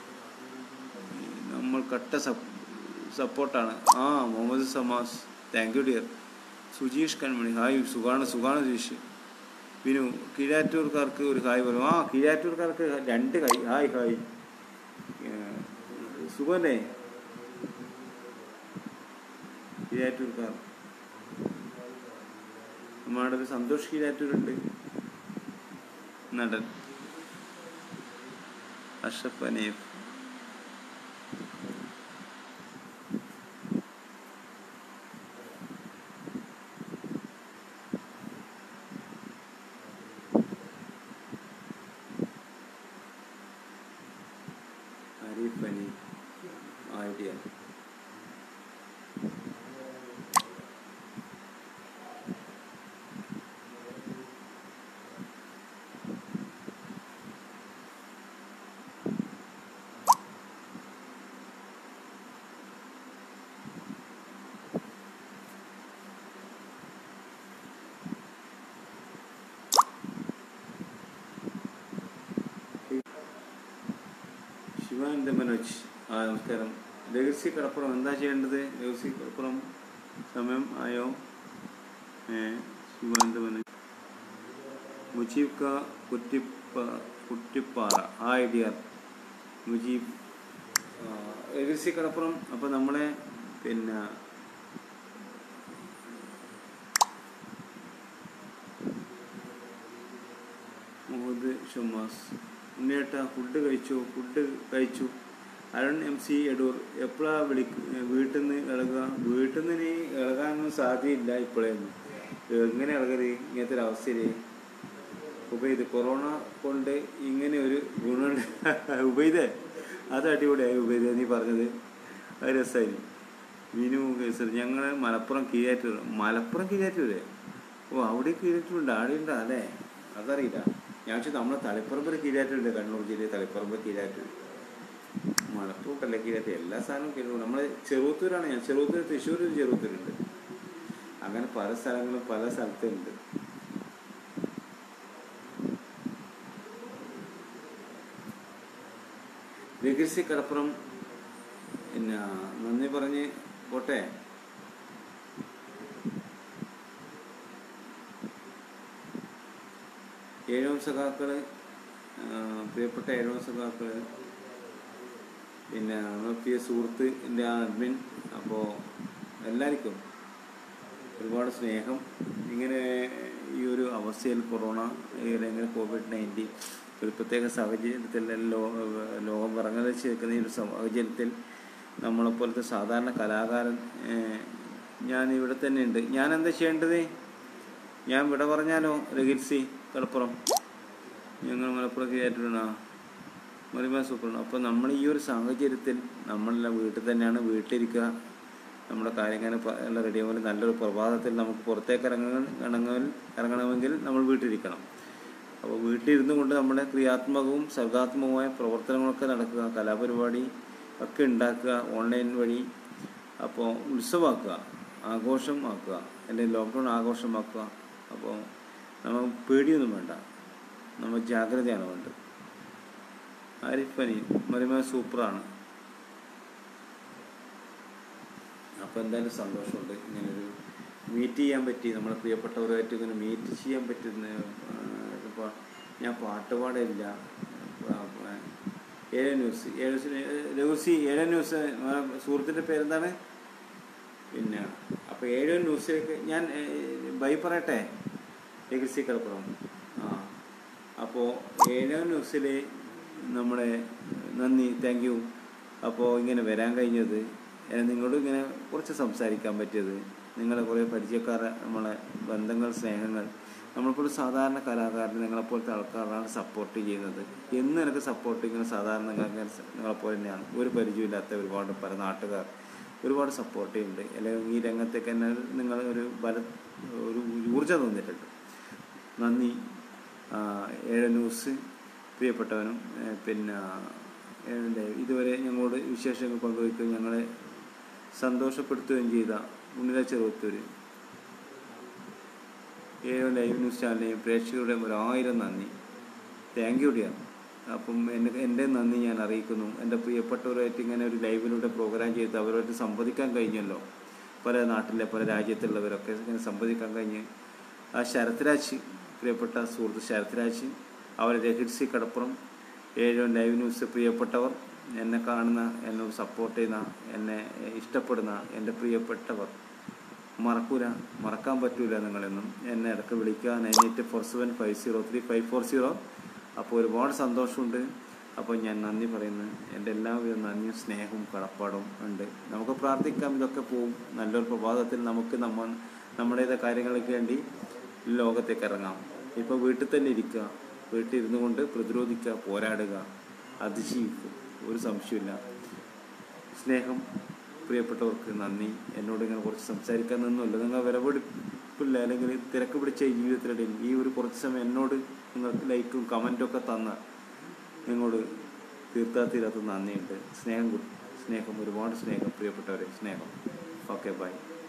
നമ്മൾ കട്ട സപ്പ് സപ്പോർട്ടാണ് ആ Muhammad Samas thank you dear Sujeesh കൺമണി ഹായ് സുഖാണ് സുഖാണ് സുജീഷ് വിനു കീഴാറ്റൂർക്കാർക്ക് ഒരു ഹായ് പറയും ആ കീഴാറ്റൂർക്കാർക്ക് രണ്ട് ഹായ് ഹായ് ഹായ് ഏഹ്, സുഖമല്ലേ കീഴാറ്റൂർക്കാർ നമ്മുടെ ഒരു സന്തോഷ് കീഴാറ്റൂരുണ്ട് നടൻ അഷഫ് അനീഫ് അരീഫ് അനി ഐഡിയ ശിവാനന്ദ മനോജ് ആ നമസ്കാരം രഹസ്യ കടപ്പുറം എന്താ ചെയ്യേണ്ടത് രഹസ്യ കടപ്പുറം സമയം ആയോ ഏ ശിവാനന്ദ മനോജ് മുജീബ് ക കുറ്റിപ്പ കുറ്റിപ്പാറ ആ ഐഡിയ മുജീബ് ആ, രഹസ്യ കടപ്പുറം അപ്പോൾ നമ്മളെ പിന്നെ മുഹമ്മദ് ഷമാസ് ഉണ്ണിയേട്ട ഫുഡ് കഴിച്ചു ഫുഡ് കഴിച്ചു അരുൺ എം സി എടൂർ എപ്പോഴാ വിളി വീട്ടിൽ നിന്ന് ഇളകുക വീട്ടിൽ നിന്ന് ഇനി ഇളകാനൊന്നും സാധ്യതയില്ല ഇപ്പോഴേന്നും എങ്ങനെ ഇളകരുത് ഇങ്ങനത്തെ ഒരു അവസ്ഥയിൽ ഉപയോഗിത് കൊറോണ കൊണ്ട് ഇങ്ങനെ ഒരു ഗുണമുണ്ട് ഉപയോഗിതേ അത് അടിപൊളിയായി ഉപയോഗിത നീ പറഞ്ഞത് അത് രസമായി വിനു കേസർ ഞങ്ങൾ മലപ്പുറം കീഴാറ്റൂർ മലപ്പുറം കീഴാറ്റൂരേ ഓ അവിടെ കീഴാറ്റൂരുണ്ട് അവിടെ ഉണ്ടോ അല്ലേ അതറിയില്ല ഞാൻ വെച്ചാൽ നമ്മളെ തളിപ്പറമ്പ് കീഴാറ്റൂരുണ്ട് കണ്ണൂർ ജില്ലയിൽ തളിപ്പറമ്പ് കീഴാറ്റൂർ മലപ്പുറത്തല്ല കീഴാറ്റൂർ എല്ലാ സ്ഥലവും കീഴാറ്റൂർ നമ്മൾ ചെറുത്തൂരാണ് ഞാൻ ചെറുത്തൂർ തൃശ്ശൂർ ഒരു ചെറുത്തൂരുണ്ട് അങ്ങനെ പല സ്ഥലങ്ങളും പല സ്ഥലത്തുണ്ട് രഹസ്യ കടപ്പുറം പിന്നെ നന്ദി പറഞ്ഞ് പോട്ടെ ഏഴോം സഖാക്കള് ആ, പ്രിയപ്പെട്ട ഏഴോം സഖാക്കള് പിന്നെ നമ്മുടെ പ്രിയ സുഹൃത്ത് എൻ്റെ അഡ്മിൻ അപ്പോൾ എല്ലാവർക്കും ഒരുപാട് സ്നേഹം ഇങ്ങനെ ഈ ഒരു അവസ്ഥയിൽ കൊറോണ അല്ലെങ്കിൽ കോവിഡ് നയൻറ്റീൻ ഒരു പ്രത്യേക സാഹചര്യത്തിൽ ലോ ലോകം വിറങ്ങലിച്ച് നിൽക്കുന്ന ഈ ഒരു സാഹചര്യത്തിൽ നമ്മളെപ്പോലത്തെ സാധാരണ കലാകാരൻ ഏഹ്, ഞാൻ ഇവിടെ തന്നെ ഉണ്ട് ഞാൻ എന്താ ചെയ്യേണ്ടത് ഞാൻ ഇവിടെ പറഞ്ഞാലോ രഗിൽസി കടപ്പുറം ഞങ്ങൾ മലപ്പുറത്ത് കയറ്റിട്ടുണ്ടോ മറിമ സൂപ്പറാണ് അപ്പോൾ നമ്മൾ ഈ ഒരു സാഹചര്യത്തിൽ നമ്മളെല്ലാം വീട്ടിൽ തന്നെയാണ് വീട്ടിലിരിക്കുക നമ്മുടെ കാര്യങ്ങൾ എല്ലാം റെഡിയാകുമ്പോൾ നല്ലൊരു പ്രഭാതത്തിൽ നമുക്ക് പുറത്തേക്ക് ഇറങ്ങ ഇറങ്ങൽ ഇറങ്ങണമെങ്കിൽ നമ്മൾ വീട്ടിലിരിക്കണം അപ്പോൾ വീട്ടിലിരുന്നു കൊണ്ട് നമ്മുടെ ക്രിയാത്മകവും സർഗാത്മകവുമായ പ്രവർത്തനങ്ങളൊക്കെ നടക്കുക കലാപരിപാടി ഒക്കെ ഉണ്ടാക്കുക ഓൺലൈൻ വഴി അപ്പോൾ ഉത്സവമാക്കുക ആഘോഷമാക്കുക അല്ലെങ്കിൽ ലോക്ക്ഡൗൺ ആഘോഷമാക്കുക അപ്പോൾ നമ്മൾ പേടിയൊന്നും വേണ്ട നമ്മൾ ജാഗ്രതയാണ് വേണ്ടത് ആരിഫ് അലി മറിമ സൂപ്പറാണ് അപ്പോൾ എന്തായാലും സന്തോഷമുണ്ട് ഇങ്ങനൊരു മീറ്റ് ചെയ്യാൻ പറ്റി നമ്മുടെ പ്രിയപ്പെട്ടവരുമായിട്ട് ഇങ്ങനെ മീറ്റ് ചെയ്യാൻ പറ്റുന്ന ഇപ്പോൾ ഞാൻ പാട്ട് പാടില്ല ഏഴ് ന്യൂസ് ഏഴ് ലൂസി ഏഴ് ന്യൂസ് നമ്മുടെ സുഹൃത്തിൻ്റെ പേരെന്താണ് പിന്നെ അപ്പോൾ ഏഴ് ന്യൂസിലേക്ക് ഞാൻ ഏഹ്, ബൈ പറയട്ടെ ലെഗസി കടപ്പുറം ആ അപ്പോൾ ഏഴ് ന്യൂസിൽ നമ്മുടെ നന്ദി താങ്ക് യു അപ്പോൾ ഇങ്ങനെ വരാൻ കഴിഞ്ഞത് ഏഹ്, നിങ്ങളോട് ഇങ്ങനെ കുറച്ച് സംസാരിക്കാൻ പറ്റിയത് നിങ്ങളെ കുറേ പരിചയക്കാർ നമ്മളെ ബന്ധങ്ങൾ സ്നേഹങ്ങൾ നമ്മളിപ്പോൾ ഒരു സാധാരണ കലാകാരൻ നിങ്ങളെപ്പോലത്തെ ആൾക്കാരാണ് സപ്പോർട്ട് ചെയ്യുന്നത് എന്ന് എനിക്ക് സപ്പോർട്ട് ചെയ്യുന്ന സാധാരണ നിങ്ങൾക്ക് നിങ്ങളെപ്പോലെ തന്നെയാണ് ഒരു പരിചയമില്ലാത്ത ഒരുപാട് പല നാട്ടുകാർ ഒരുപാട് സപ്പോർട്ട് ചെയ്യുന്നുണ്ട് അല്ലെങ്കിൽ ഈ രംഗത്തേക്ക് തന്നെ നിങ്ങൾ ഒരു ബല ഒരു ഊർജ്ജം തന്നിട്ടുണ്ട് നന്ദി ആ, ഏഴ് ന്യൂസ് പ്രിയപ്പെട്ടവനും ഏ, പിന്നെ ഏതിൻ്റെ ഇതുവരെ ഞങ്ങളോട് വിശേഷങ്ങൾ പങ്കുവയ്ക്കുകയും ഞങ്ങളെ സന്തോഷപ്പെടുത്തുകയും ചെയ്ത ഉണ്ണിത ചെറുവത്തൂർ ഏഴ് ലൈവ് ന്യൂസ് ചാനലിനെയും പ്രേക്ഷകരുടെ ഒരായിരം നന്ദി താങ്ക് യു ഡിയർ അപ്പം എൻ്റെ എൻ്റെ നന്ദി ഞാൻ അറിയിക്കുന്നു എൻ്റെ പ്രിയപ്പെട്ടവരുമായിട്ട് ഇങ്ങനെ ഒരു ലൈവിലൂടെ പ്രോഗ്രാം ചെയ്ത് അവരുമായിട്ട് സംവദിക്കാൻ കഴിഞ്ഞല്ലോ പല നാട്ടിലെ പല രാജ്യത്തുള്ളവരൊക്കെ ഇങ്ങനെ സംവദിക്കാൻ കഴിഞ്ഞ് ആ ശരത് രാജ് പ്രിയപ്പെട്ട സുഹൃത്ത് ശരത് രാജ് അവരെ രഹിത്സി കടപ്പുറം ഏഴോ ലൈവ് ന്യൂസ് പ്രിയപ്പെട്ടവർ എന്നെ കാണുന്ന എന്നോട് സപ്പോർട്ട് ചെയ്യുന്ന എന്നെ ഇഷ്ടപ്പെടുന്ന എൻ്റെ പ്രിയപ്പെട്ടവർ മറക്കൂല മറക്കാൻ പറ്റൂല നിങ്ങളെന്നും എന്നെ ഇടയ്ക്ക് വിളിക്കുക nine eight four seven five zero three five four zero അപ്പോൾ ഒരുപാട് സന്തോഷമുണ്ട് അപ്പോൾ ഞാൻ നന്ദി പറയുന്നു എൻ്റെ എല്ലാവിധ നന്ദിയും സ്നേഹവും കടപ്പാടും ഉണ്ട് നമുക്ക് പ്രാർത്ഥിക്കാം ഇതൊക്കെ പോവും നല്ലൊരു പ്രഭാതത്തിൽ നമുക്ക് നമ്മ നമ്മുടേത് കാര്യങ്ങൾക്ക് വേണ്ടി ലോകത്തേക്ക് ഇറങ്ങാം ഇപ്പോൾ വീട്ടിൽ തന്നെ ഇരിക്കുക വീട്ടിൽ ഇരുന്നു കൊണ്ട് പ്രതിരോധിക്കുക പോരാടുക അതിജീവിക്കും ഒരു സംശയമില്ല സ്നേഹം പ്രിയപ്പെട്ടവർക്ക് നന്ദി എന്നോട് ഇങ്ങനെ കുറച്ച് സംസാരിക്കാൻ നിന്നുമല്ല നിങ്ങൾ വിലപിടിപ്പില്ല അല്ലെങ്കിൽ തിരക്ക് പിടിച്ച ഈ ജീവിതത്തിനിടയിൽ ഈ ഒരു കുറച്ച് സമയം എന്നോട് നിങ്ങൾക്ക് ലൈക്കും കമൻറ്റും ഒക്കെ തന്ന നിങ്ങളോട് തീർത്താ തീരാത്ത നന്ദിയുണ്ട് സ്നേഹം കൊടു- സ്നേഹം ഒരുപാട് സ്നേഹം പ്രിയപ്പെട്ടവരെ സ്നേഹം ഓക്കെ ബൈ